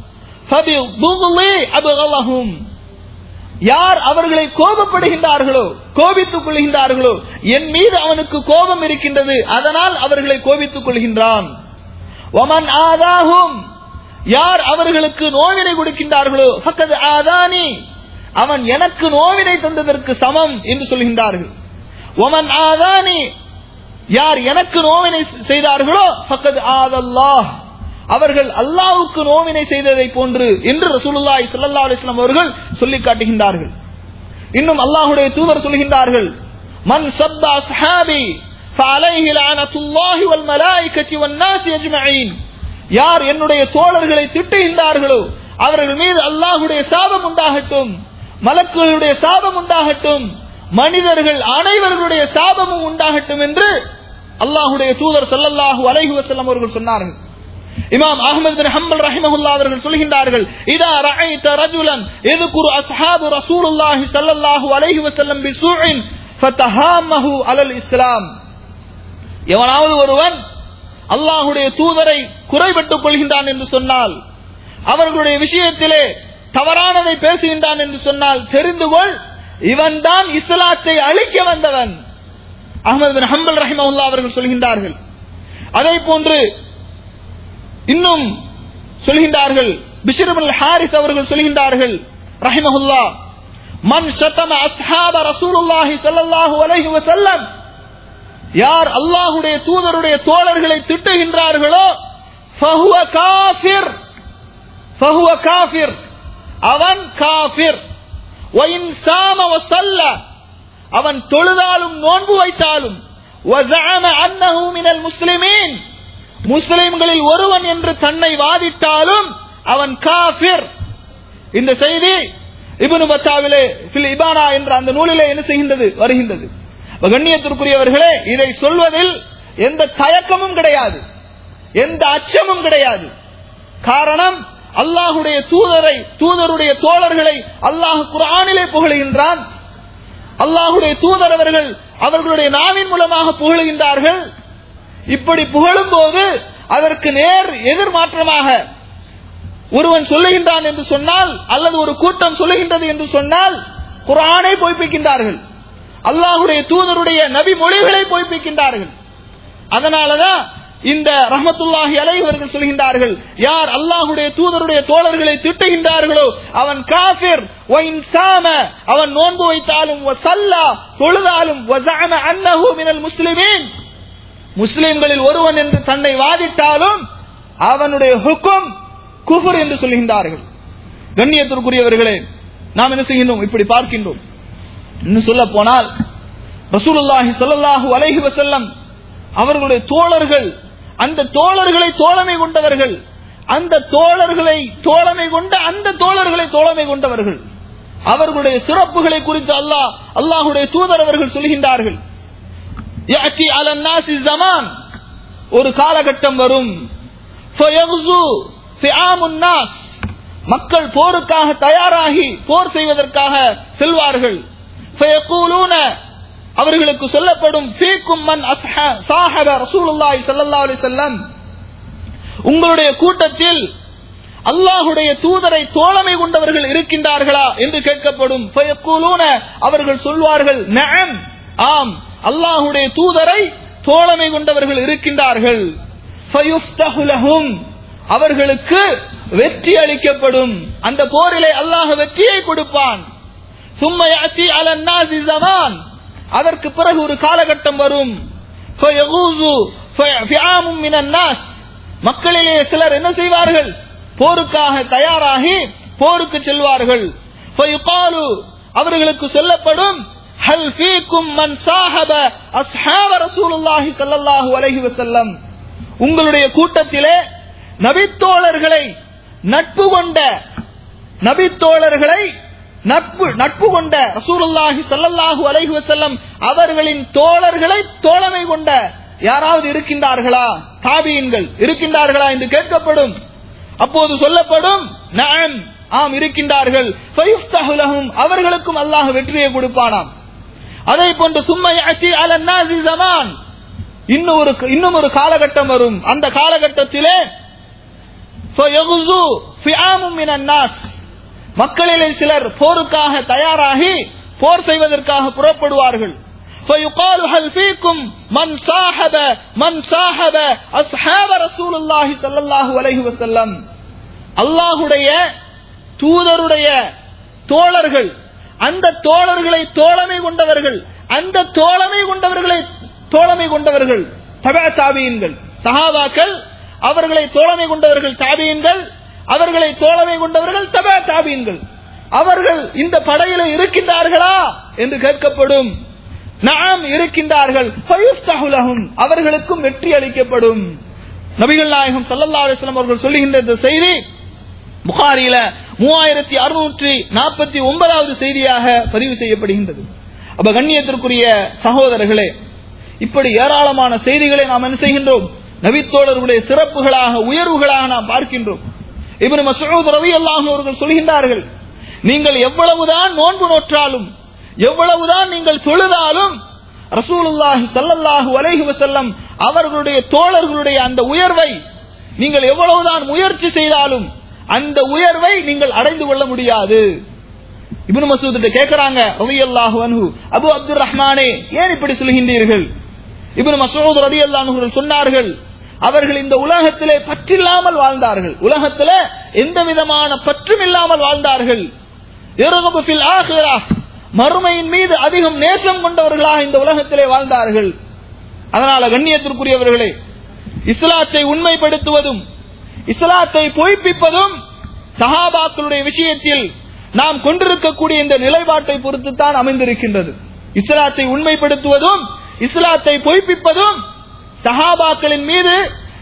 Speaker 2: அபுகல்லஹும் யார் அவர்களை கோபப்படுகின்றார்களோ கோபித்துக் கொள்கின்றார்களோ என் மீது அவனுக்கு கோபம் இருக்கின்றது அதனால் அவர்களை கோபித்துக் கொள்கின்றான் ஒமன் ஆதாகும் யார் அவர்களுக்கு நோவினை கொடுக்கின்றார்களோ பக்கத்து ஆதானி அவன் எனக்கு நோவினை தந்ததற்கு சமம் என்று சொல்கின்றார்கள் ஒமன் ஆதானி யார் எனக்கு நோவினை செய்தார்களோ பக்கத்து ஆதல்லாஹ் அவர்கள் அல்லாவுக்கு நோவினை செய்ததை போன்று என்று ரசூலுல்லாஹி ஸல்லல்லாஹு அலைஹி வஸல்லம் அவர்கள் சொல்லி காட்டுகின்றார்கள் இன்னும் அல்லாஹ்வுடைய தூதர் சொல்கின்றார்கள் மன் சப்ப அஸ்ஹாபி فعليه لعنة الله والملائكة والناس أجمعين யார் என்னுடைய தோழர்களை திட்டுகின்றார்களோ அவர்கள் மீது அல்லாஹுடைய சாபம் உண்டாகட்டும் மலக்குகளுடைய சாபம் உண்டாகட்டும் மனிதர்கள் அனைவர்களுடைய சாபமும் உண்டாகட்டும் என்று அல்லாஹுடைய தூதர் சல்லல்லாஹு அலைஹி வஸல்லம் அவர்கள் சொன்னார்கள் இமாம் அஹமது பின் ஹம்பல் ரஹிமஹுல்லா அவர்கள் சொல்கின்றார்கள் இதா ரஅய்த ரஜுலன் يذكر اصحاب رسول الله صلى الله عليه وسلم بسوء فتهامه على الاسلام எவனாவது ஒருவன் அல்லாஹுடைய தூதரை குறைபட்டுக் கொள்கின்றான் என்று சொன்னால் அவர்களுடைய விஷயத்திலே தவறானதை பேசுகின்றான் என்று சொன்னால் தெரிந்து கொள் இவன் தான் இஸ்லாத்தை அழிக்க வந்தவன் அகமது பின் ஹம்பல் ரஹிமஹுல்லா அவர்கள் சொல்கின்றார்கள் அதே போன்று இன்னும் சொல்கின்றார்கள் பிஷிரபுல் ஹாரிஸ் அவர்கள் சொல்கின்றார்கள் ரஹிமஹுல்லா மன் சத்தம அஸ்ஹாப ரசூலுல்லாஹி ஸல்லல்லாஹு அலைஹி வஸல்லம் யார் அல்லாஹுடைய தூதருடைய தோழர்களை திட்டுகின்றார்களோ ஃபஹுவ காஃபிர் ஃபஹுவ காஃபிர் அவன் காஃபிர் வயின் சாம வசல்ல அவன் தொழுதாலும் நோன்பு வைத்தாலும் وزعم أنه من المسلمين முஸ்லிம்களில் ஒருவன் என்று தன்னை வாதிட்டாலும் அவன் காபிர் இந்த செய்தி இப்னு பத்தாவிலே ஃபில் இபானா என்ற அந்த நூலிலே என்ன செய்கின்றது வருகின்றது அப்ப கண்ணியத்திற்குரியவர்களே இதை சொல்வதில் எந்த தயக்கமும் கிடையாது எந்த அச்சமும் கிடையாது காரணம் அல்லாஹுடைய தூதரை தூதருடைய தோழர்களை அல்லாஹ் குர்ஆனிலே புகழுகின்றான் அல்லாஹுடைய தூதர் அவர்கள் அவர்களுடைய நாவின் மூலமாக புகழுகின்றார்கள் இப்படி புகழும் போது அதற்கு நேர் எதிர்மாற்றமாக ஒருவன் சொல்லுகின்றான் என்று சொன்னால் அல்லது ஒரு கூட்டம் சொல்லுகின்றது என்று சொன்னால் குரானை பொய்ப்பிக்கின்றார்கள் அல்லாஹுடைய தூதருடைய நபி மொழிகளை பொய்ப்பிக்கின்றார்கள் அதனாலதான் இந்த ரஹமத்துல்லாஹி அலை அவர்கள் சொல்கின்றார்கள் யார் அல்லாஹுடைய தூதருடைய தோழர்களை திட்டுகின்றார்களோ அவன் காபிர் ஒயின் சாம அவன் நோன்பு வைத்தாலும் சல்லா தொழுதாலும் அன்னஹு மினல் முஸ்லிமீன் முஸ்லிம்களில் ஒருவன் என்று தன்னை வாதிட்டாலும் அவனுடைய ஹுக்கும் குஃபர் என்று சொல்கின்றார்கள் கண்ணியத்திற்குரியவர்களே நாம் என்ன செய்கின்றோம் இப்படி பார்க்கின்றோம் இன்னும் சொல்ல போனால் ரசூலுல்லாஹி ஸல்லல்லாஹு அலைஹி வஸல்லம் அவர்களுடைய தோழர்கள் அந்த தோழர்களை தோழமை கொண்டவர்கள் அந்த தோழர்களை தோழமை கொண்ட அந்த தோழர்களை தோழமை கொண்டவர்கள் அவர்களுடைய சிறப்புகளை குறித்து அல்லாஹ் அல்லாஹுடைய தூதர் அவர்கள் சொல்கின்றார்கள் يأتي على الناس الزمان ஒரு காலகட்டம் வரும் فيغزو فئام الناس மக்கள் போருக்காக தயாராகி போர் செய்வதற்காக செல்வார்கள் فيقولون அவர்களுக்கு சொல்லப்படும் ஃபீக்கும் மன் அஸ்ஹ- சாஹப ரசூலுல்லாஹி ஸல்லல்லாஹு அலைஹி வஸல்லம் உங்களுடைய கூட்டத்தில் அல்லாஹுடைய தூதரை தோழமை கொண்டவர்கள் இருக்கின்றார்களா என்று கேட்கப்படும் ஃபயக்கூலூன அவர்கள் சொல்வார்கள் நஅம் ஆம் அல்லாஹுடைய தூதரை தோழமை கொண்டவர்கள் இருக்கின்றார்கள் ஃபயுஃப்தஹு லஹும் அவர்களுக்கு வெற்றி அளிக்கப்படும் அந்த போரிலே அல்லாஹ் வெற்றியை கொடுப்பான் ثم يأتي على الناس زمان அதற்கு பிறகு ஒரு காலகட்டம் வரும் فيغوز فئام من الناس மக்களிலே சிலர் என்ன செய்வார்கள் போருக்காக தயாராகி போருக்கு செல்வார்கள் فيقال அவர்களுக்கு சொல்லப்படும் ஹல் ஃபீக்கும் மன் சாஹப அஸ்ஹாப ரசூலுல்லாஹி ஸல்லல்லாஹு அலைஹி வஸல்லம் உங்களுடைய கூட்டத்திலே நபித்தோழர்களை நட்பு கொண்ட நபித்தோழர்களை நட்பு நட்பு கொண்ட ரசூலுல்லாஹி ஸல்லல்லாஹு அலைஹி வஸல்லம் அவர்களின் தோழர்களை தோழமை கொண்ட யாராவது இருக்கின்றார்களா தாபியின்கள் இருக்கின்றார்களா என்று கேட்கப்படும் அப்போது சொல்லப்படும் நஅம் ஆம் இருக்கின்றார்கள் ஃபயுஃப்தஹு லஹும் அவர்களுக்கும் அல்லாஹ் வெற்றியை கொடுப்பானாம் அதை போன்று சும்மா யாத்தி அல நாசி ஜமான் இன்னும் ஒரு இன்னும் ஒரு காலகட்டம் வரும் அந்த காலகட்டத்திலே فيغزو فئام من الناس மக்களிலே சிலர் போருக்காக தயாராகி போர் செய்வதற்காக புறப்படுவார்கள் فيقال هل فيكم من صاحب من صاحب اصحاب رسول الله صلى الله عليه وسلم அல்லாஹ்வுடைய தூதருடைய தோழர்கள் அந்த தோழர்களை தோழமை கொண்டவர்கள் அந்த தோழமை கொண்டவர்களை தோழமை கொண்டவர்கள் தபா தாபியன்கள் சஹாபாக்கள் அவர்களை தோழமை கொண்டவர்கள் தாபியன்கள் அவர்களை தோழமை கொண்டவர்கள் தபா தாபியன்கள் அவர்கள் இந்த படையில இருக்கின்றார்களா என்று கேட்கப்படும் நாம் இருக்கின்றார்கள் ஃபயுஃப்தஹு லஹும். அவர்களுக்கும் வெற்றி அளிக்கப்படும் நபிகள் நாயகம் ஸல்லல்லாஹு அலைஹி வஸல்லம் அவர்கள் சொல்லுகின்ற இந்த செய்தி புகாரியில மூவாயிரத்தி அறுநூற்றி நாற்பத்தி ஒன்பதாவது செய்தியாக பதிவு செய்யப்படுகின்றது அப்ப கண்ணியத்திற்குரிய சகோதரர்களே இப்படி ஏராளமான செய்திகளை நாம் என்ன செய்கின்றோம் நபித்தோழர்களுடைய சிறப்புகளாக உயர்வுகளாக நாம் பார்க்கின்றோம் இப்னு மஸ்ஊத் ரலியல்லாஹு அவர்கள் சொல்கின்றார்கள் நீங்கள் எவ்வளவுதான் நோன்பு நோற்றாலும் எவ்வளவுதான் நீங்கள் தொழுதாலும் ரசூலுல்லாஹி ஸல்லல்லாஹு அலைஹி வஸல்லம் அவர்களுடைய தோழர்களுடைய அந்த உயர்வை நீங்கள் எவ்வளவுதான் முயற்சி செய்தாலும் அந்த உயர்வை நீங்கள் அடைந்து கொள்ள முடியாது இப்னு மசூத் கிட்ட கேக்குறாங்க ரலியல்லாஹு அன்ஹு அபு அப்துர் ரஹ்மானே ஏன் இப்படி சொல்கின்றீர்கள் இப்னு மசூத் ரலியல்லாஹு அன்ஹு சொன்னார்கள் அவர்கள் இந்த உலகத்திலே பற்றில்லாமல் வாழ்ந்தார்கள் உலகத்திலே எந்த விதமான பற்றும் இல்லாமல் வாழ்ந்தார்கள் இர்கபு ஃபில் ஆখিরাহ மறுமையின் மீது அதிகம் நேசம் கொண்டவர்களாக இந்த உலகத்திலே வாழ்ந்தார்கள் அதனால கண்ணியத்திற்குரியவர்களே இஸ்லாத்தை உண்மைப்படுத்துவதும் இஸ்லாத்தை பொய்ப்பிப்பதும் சஹாபாக்களுடைய விஷயத்தில் நாம் கொண்டிருக்கக்கூடிய இந்த நிலைப்பாட்டை பொறுத்து தான் அமைந்திருக்கின்றது இஸ்லாத்தை உண்மைப்படுத்துவதும் இஸ்லாத்தை பொய்ப்பிப்பதும் சஹாபாக்களின் மீது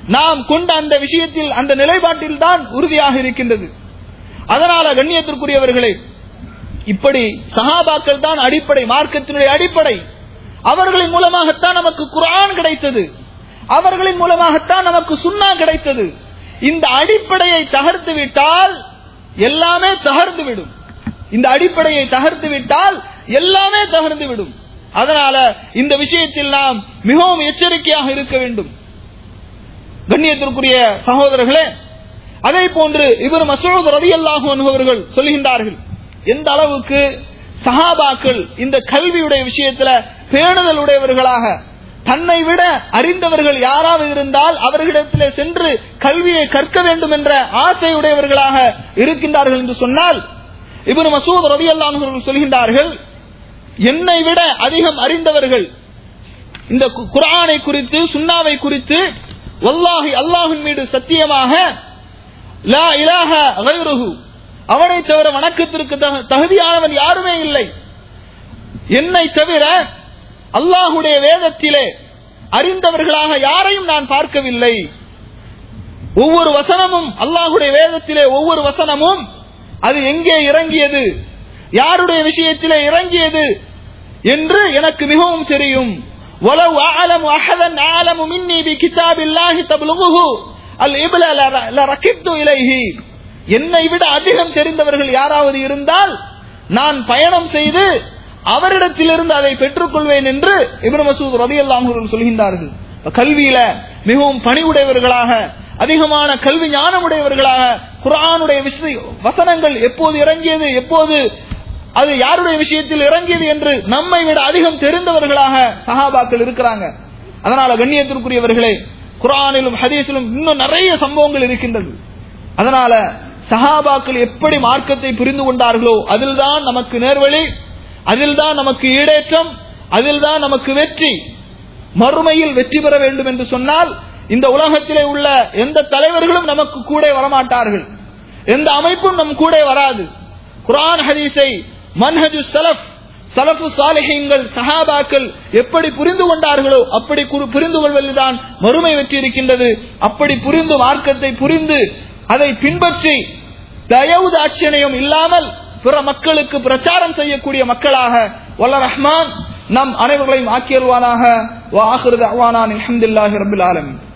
Speaker 2: நாம் கொண்ட அந்த விஷயத்தில் அந்த நிலைப்பாட்டில் தான் உறுதியாக இருக்கின்றது அதனால கண்ணியத்திற்குரியவர்களே இப்படி சஹாபாக்கள் தான் அடிப்படை மார்க்கத்தினுடைய அடிப்படை அவர்களின் மூலமாகத்தான் நமக்கு குர்ஆன் கிடைத்தது அவர்களின் மூலமாகத்தான் நமக்கு சுன்னா கிடைத்தது இந்த அடிப்படையை தகர்த்து விட்டால் எல்லாமே தகர்ந்து விடும் இந்த அடிப்படையை தகர்த்து விட்டால் எல்லாமே தகர்ந்து விடும் அதனால இந்த விஷயத்தில் நாம் மிகவும் எச்சரிக்கையாக இருக்க வேண்டும் கண்ணியத்திற்குரிய சகோதரர்களே அதே போன்று இவர் மசூத் ரதியல்லாஹு அனுபவர்கள் சொல்லுகின்றார்கள் எந்த அளவுக்கு சஹாபாக்கள் இந்த கல்வியுடைய விஷயத்துல பேணுதல் உடையவர்களாக தன்னை விட அறிந்தவர்கள் யாராவது இருந்தால் அவர்களிடத்திலே சென்று கல்வியை கற்க வேண்டும் என்ற ஆசையுடையவர்களாக இருக்கின்றார்கள் என்று சொன்னால் இவர் மசூத் ரதியல்லாஹு சொல்கின்றார்கள் என்னை விட அதிகம் அறிந்தவர்கள் இந்த கு- குர்ஆனை குறித்து சுன்னாவை குறித்து வல்லாஹி அல்லாஹின் மீது சத்தியமாக லா இலாஹ கைருஹு அவனை தவிர வணக்கத்திற்கு தகு- தகுதியானவன் யாருமே இல்லை என்னை தவிர அல்லாஹுடைய வேதத்திலே அறிந்தவர்களாக யாரையும் நான் பார்க்கவில்லை ஒவ்வொரு வசனமும் அல்லாஹுடைய வேதத்திலே ஒவ்வொரு வசனமும் அது எங்கே இறங்கியது யாருடைய விஷயத்திலே இறங்கியது என்று எனக்கு மிகவும் தெரியும் وَلَوْ أَعْلَمُ أَحَدًا أَعْلَمُ مِنِّي بِكِتَابِ اللَّهِ تَبْلُغُهُ الْإِبْلَ لَر- لَرَكِبْتُ إِلَيْهِ என்னை விட அதிகம் தெரிந்தவர்கள் யாராவது இருந்தால் நான் பயணம் செய்து அவரிடத்திலிருந்து அதை பெற்றுக்கொள்வேன் என்று இப்னு மசூத் ரலியல்லாஹு அன்ஹு சொல்கின்றார்கள் கல்வியில மிகவும் பணிவுடையவர்களாக அதிகமான கல்வி ஞானமுடையவர்களாக குர்ஆனுடைய விஷய வசனங்கள் எப்போது இறங்கியது எப்போது அது யாருடைய விஷயத்தில் இறங்கியது என்று நம்மை விட அதிகம் தெரிந்தவர்களாக சஹாபாக்கள் இருக்கிறாங்க அதனால கண்ணியத்திற்குரியவர்களே குர்ஆனிலும் ஹதீஸிலும் இன்னும் நிறைய சம்பவங்கள் இருக்கின்றது அதனால சஹாபாக்கள் எப்படி மார்க்கத்தை புரிந்து கொண்டார்களோ அதில்தான் நமக்கு நேர்வழி அதில்தான் நமக்கு ஈடேற்றம் அதில்தான் நமக்கு வெற்றி மறுமையில் வெற்றி பெற வேண்டும் என்று சொன்னால் இந்த உலகத்திலே உள்ள எந்த தலைவர்களும் நமக்கு கூட வரமாட்டார்கள் எந்த அமைப்பும் நம் கூட வராது குர்ஆன் ஹதீஸை மன்ஹஜு சலஃப் சலஃபு சாலிஹீன்கள் சஹாபாக்கள் எப்படி புரிந்து கொண்டார்களோ அப்படி குரு- புரிந்து கொள்வதில்தான் மறுமை வெற்றி இருக்கின்றது அப்படி புரிந்து மார்க்கத்தை புரிந்து அதை பின்பற்றி தயவு தாட்சியனையும் இல்லாமல் பிற மக்களுக்கு பிரச்சாரம் செய்யக்கூடிய மக்களாக வல்ல ரஹ்மான் நம் அனைவர்களையும் ஆக்கியல்வானாக வா ஆஹிரு தஅவானா அல்ஹம்துலில்லாஹி ரப்பில் ஆலமீன்